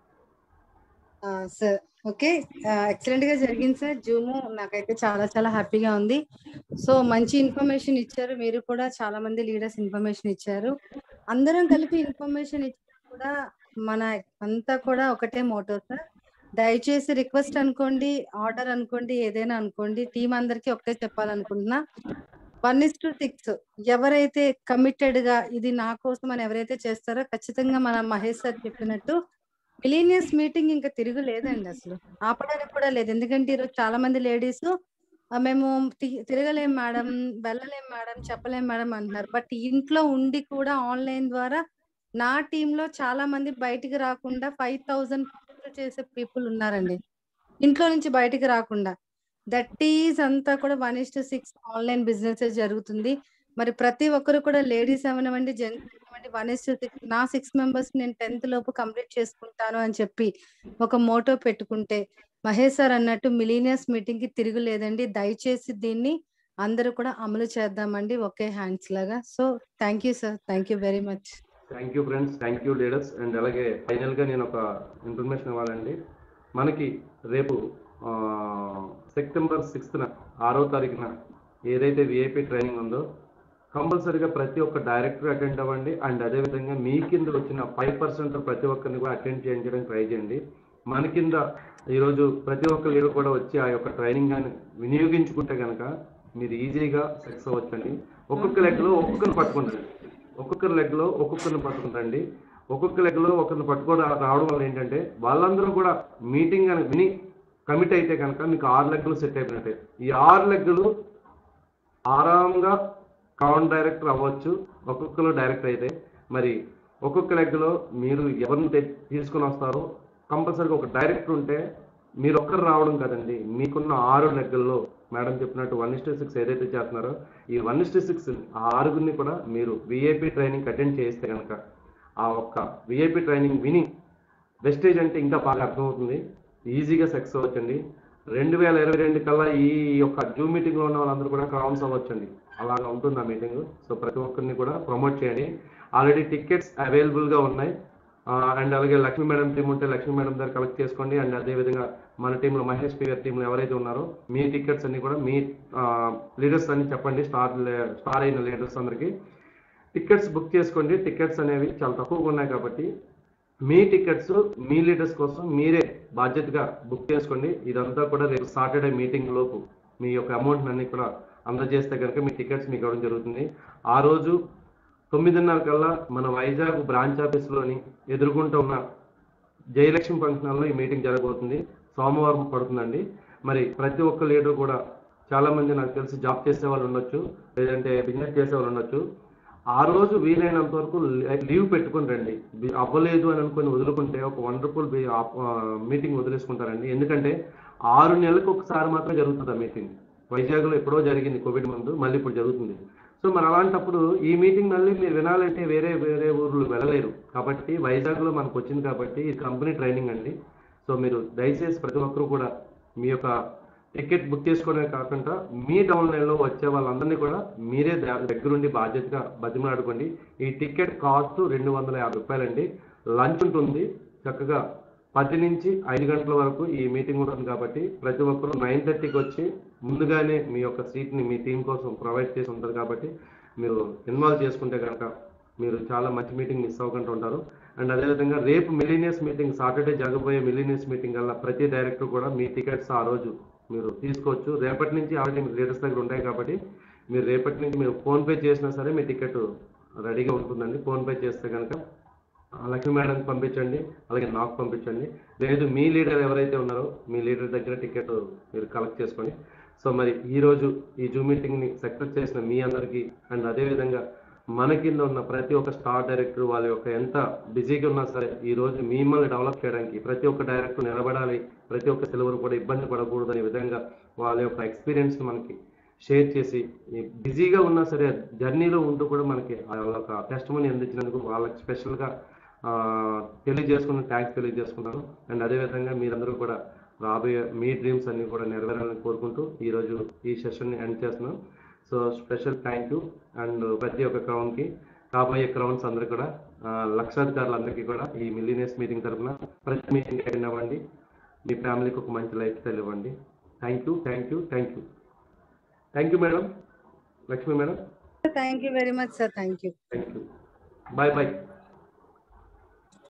సార్ ఓకే ఎక్సలెంట్ గా జరిగింది సార్ జూమ్ నాకైతే చాలా చాలా హ్యాపీగా ఉంది సో మంచి ఇన్ఫర్మేషన్ ఇచ్చారు మీరు కూడా చాలా మంది లీడర్స్ ఇన్ఫర్మేషన్ ఇచ్చారు అందరం కలిపి ఇన్ఫర్మేషన్ ఇచ్చారు కూడా మన అంతా కూడా ఒకటే మోటో సార్ దయచేసి రిక్వెస్ట్ అనుకోండి ఆర్డర్ అనుకోండి ఏదైనా అనుకోండి టీం అందరికీ ఒకటే చెప్పాలనుకుంటున్నా వన్ ఇస్ టు సిక్స్ ఎవరైతే కమిటెడ్ గా ఇది నా కోసం అని ఎవరైతే చేస్తారో ఖచ్చితంగా మన మహేష్ సార్ చెప్పినట్టు మిలీనియస్ మీటింగ్ ఇంకా తిరుగు లేదండి అసలు ఆపడానికి కూడా లేదు ఎందుకంటే ఈరోజు చాలా మంది లేడీస్ మేము తి- తిరగలేం మేడం వెళ్ళలేం మేడం చెప్పలేం మేడం అంటున్నారు బట్ ఇంట్లో ఉండి కూడా ఆన్లైన్ ద్వారా నా టీమ్ లో చాలా మంది బయటికి రాకుండా ఫైవ్ థౌజండ్ చేసే పీపుల్ ఉన్నారండి ఇంట్లో నుంచి బయటికి రాకుండా దట్ ఈజ్ అంతా కూడా one is to six online business జరుగుతుంది మరి ప్రతి ఒక్కరు కూడా లేడీస్ అవనివ్వండి జెంట్స్ అవనివ్వండి వన్ ఇస్ టు సిక్స్ నా సిక్స్ మెంబర్స్ నేను టెన్త్ లోపు కంప్లీట్ చేసుకుంటాను అని చెప్పి ఒక మోటో పెట్టుకుంటే మహేష్ సార్ అన్నట్టు మిలీనియస్ మీటింగ్ కి తిరుగులేదండి దయచేసి దీన్ని అందరూ కూడా అమలు చేద్దామండి ఒకే హ్యాండ్స్ లాగా so thank you sir thank you very much thank you friends thank you leaders and అలాగే ఫైనల్గా నేను ఒక ఇన్ఫర్మేషన్ ఇవ్వాలండి మనకి రేపు ఆ, సెప్టెంబర్ సిక్స్త్న ఆరో తారీఖున ఏదైతే విఐపి ట్రైనింగ్ ఉందో కంపల్సరీగా ప్రతి ఒక్క డైరెక్టర్ అటెండ్ అవ్వండి అండ్ అదేవిధంగా మీ కింద వచ్చిన ఫైవ్ పర్సెంట్ ప్రతి ఒక్కరిని కూడా అటెండ్ చేయించడానికి ట్రై చేయండి మన కింద ఈరోజు ప్రతి ఒక్క లీడర్ కూడా వచ్చి ఆ యొక్క ట్రైనింగ్ కానీ వినియోగించుకుంటే కనుక మీరు ఈజీగా సక్సెస్ అవ్వచ్చండి ఒక్కొక్క లెక్కలో ఒక్కొక్కరిని పట్టుకుంటారు ఒక్కొక్కరి లెగ్లో ఒక్కొక్కరిని పట్టుకుంటారండి ఒక్కొక్క లెగ్లో ఒకరిని పట్టుకోవడం రావడం వల్ల ఏంటంటే వాళ్ళందరూ కూడా మీటింగ్ అని విని కమిట్ అయితే కనుక మీకు ఆరు లెగ్గులు సెట్ అయిపోయినట్టే ఈ ఆరు లెగ్గులు ఆరాంగా కాన్ డైరెక్టర్ అవ్వచ్చు ఒక్కొక్కరు డైరెక్టర్ అయితే మరి ఒక్కొక్క లెగ్లో మీరు ఎవరిని తె- తీసుకొని వస్తారో కంపల్సరీగా ఒక డైరెక్టర్ ఉంటే మీరు ఒక్కరు రావడం కదండి మీకున్న ఆరు లెగ్గల్లో మేడం చెప్పినట్టు వన్ ఇస్టు సిక్స్ ఏదైతే చేస్తున్నారో ఈ వన్ ఇస్టు సిక్స్ ఆ ఆరుగురిని కూడా మీరు విఐపి ట్రైనింగ్ అటెండ్ చేస్తే కనుక ఆ ఒక్క విఐపి ట్రైనింగ్ విని వెస్టేజ్ అంటే ఇంకా బాగా అర్థమవుతుంది ఈజీగా సక్సెస్ అవ్వచ్చండి రెండు వేల ఇరవై రెండు కల్లా ఈ యొక్క జూమ్ మీటింగ్ లో ఉన్న వాళ్ళందరూ కూడా క్రౌన్స్ అవ్వచ్చండి అలాగా ఉంటుంది ఆ మీటింగ్ సో ప్రతి ఒక్కరిని కూడా ప్రమోట్ చేయండి ఆల్రెడీ టికెట్స్ అవైలబుల్ గా ఉన్నాయి అండ్ అలాగే లక్ష్మీ మేడం టీం ఉంటే లక్ష్మీ మేడం దగ్గర కలెక్ట్ చేసుకోండి అండ్ అదే విధంగా మన టీంలో మహేష్ పి గారి టీంలో ఎవరైతే ఉన్నారో మీ టికెట్స్ అన్ని కూడా మీ లీడర్స్ అన్ని చెప్పండి స్టార్ స్టార్ అయిన లీడర్స్ అందరికి టికెట్స్ బుక్ చేసుకోండి టికెట్స్ అనేవి చాలా తక్కువగా ఉన్నాయి కాబట్టి మీ టికెట్స్ మీ లీడర్స్ కోసం మీరే బాధ్యతగా బుక్ చేసుకోండి ఇదంతా కూడా రేపు సాటర్డే మీటింగ్ లోపు మీ యొక్క అమౌంట్ అన్ని కూడా అందజేస్తే కనుక మీ టికెట్స్ మీకు ఇవ్వడం జరుగుతుంది ఆ రోజు తొమ్మిదిన్నర కల్లా మన వైజాగ్ బ్రాంచ్ ఆఫీస్లోని ఎదుర్కొంటూ ఉన్న జయలక్ష్మి ఫంక్షన్ హాల్లో ఈ మీటింగ్ జరగబోతుంది సోమవారం పడుతుందండి మరి ప్రతి ఒక్క లీడర్ కూడా చాలా మంది నాకు తెలిసి జాబ్ చేసే వాళ్ళు ఉండొచ్చు లేదంటే బిజినెస్ చేసే వాళ్ళు ఉండొచ్చు ఆ రోజు వీలైనంత వరకు లీవ్ పెట్టుకుని రండి బి- అవ్వలేదు అని అనుకుని వదులుకుంటే ఒక వండర్ఫుల్ మీటింగ్ వదిలేసుకుంటారండి ఎందుకంటే ఆరు నెలలకు ఒకసారి మాత్రమే జరుగుతుంది ఆ మీటింగ్ వైజాగ్లో ఎప్పుడో జరిగింది కోవిడ్ ముందు మళ్ళీ ఇప్పుడు జరుగుతుంది సో మరి అలాంటప్పుడు ఈ మీటింగ్ మళ్ళీ మీరు వినాలంటే వేరే వేరే ఊర్లు వెళ్ళలేరు కాబట్టి వైజాగ్లో మనకు వచ్చింది కాబట్టి ఇది కంపెనీ ట్రైనింగ్ అండి సో మీరు దయచేసి ప్రతి ఒక్కరు కూడా మీ యొక్క టికెట్ బుక్ చేసుకోవడమే కాకుండా మీ డౌన్ లైన్లో వచ్చే వాళ్ళందరినీ కూడా మీరే ద- దగ్గరుండి బాధ్యతగా బతిమలాడుకోండి ఈ టికెట్ కాస్ట్ రెండు వందల యాభై రూపాయలండి లంచ్ ఉంటుంది చక్కగా పది నుంచి ఐదు గంటల వరకు ఈ మీటింగ్ ఉంటుంది కాబట్టి ప్రతి ఒక్కరు నైన్ థర్టీకి వచ్చి ముందుగానే మీ యొక్క సీట్ని మీ టీం కోసం ప్రొవైడ్ చేసి ఉంటుంది కాబట్టి మీరు ఇన్వాల్వ్ చేసుకుంటే కనుక మీరు చాలా మంచి మీటింగ్ మిస్ అవ్వకుండా ఉంటారు అండ్ అదేవిధంగా రేపు మిలీనియస్ మీటింగ్ సాటర్డే జరగబోయే మిలీనియస్ మీటింగ్ వల్ల ప్రతి డైరెక్టర్ కూడా మీ టికెట్స్ ఆ రోజు మీరు తీసుకోవచ్చు రేపటి నుంచి ఆల్రెడీ మీ లీడర్స్ దగ్గర ఉంటాయి కాబట్టి మీరు రేపటి నుంచి మీరు ఫోన్పే చేసినా సరే మీ టికెట్ రెడీగా ఉంటుందండి ఫోన్పే చేస్తే కనుక ఆ లక్ష్మీ మేడంకి పంపించండి అలాగే నాకు పంపించండి లేదు మీ లీడర్ ఎవరైతే ఉన్నారో మీ లీడర్ దగ్గర టికెట్ మీరు కలెక్ట్ చేసుకోండి సో మరి ఈ రోజు ఈ జూమ్ మీటింగ్ని సక్సెస్ చేసిన మీ అందరికీ అండ్ అదేవిధంగా మన కింద ఉన్న ప్రతి ఒక్క స్టార్ డైరెక్టర్ వాళ్ళ యొక్క ఎంత బిజీగా ఉన్నా సరే ఈ రోజు మిమ్మల్ని డెవలప్ చేయడానికి ప్రతి ఒక్క డైరెక్టర్ నిలబడాలి ప్రతి ఒక్క సిల్వర్ కూడా ఇబ్బంది పడకూడదు అనే విధంగా వాళ్ళ యొక్క ఎక్స్పీరియన్స్ మనకి షేర్ చేసి ఈ బిజీగా ఉన్నా సరే జర్నీలో ఉంటూ కూడా మనకి ఆ యొక్క టెస్ట్ మనీ అందించినందుకు వాళ్ళకి స్పెషల్గా తెలియజేసుకున్న థ్యాంక్స్ తెలియజేసుకున్నాను అండ్ అదేవిధంగా మీరందరూ కూడా రాబోయే మీ డ్రీమ్స్ అన్ని కూడా నెరవేరాలని కోరుకుంటూ ఈరోజు ఈ సెషన్ని ఎండ్ చేస్తున్నాం so special thank you and ప్రతి ఒక్క క్రౌన్కి కాబోయే క్రౌన్స్ అందరూ కూడా ఆ, లక్షాధికారులందరికీ కూడా ఈ మిలీనియస్ మీటింగ్ తరఫున ప్రతి మీటింగ్ అటెండ్ అవ్వండి మీ ఫ్యామిలీకి ఒక మంచి లైఫ్ స్టైల్ ఇవ్వండి thank you thank you thank you thank you madam Lakshmi madam thank you very much sir thank you thank you bye bye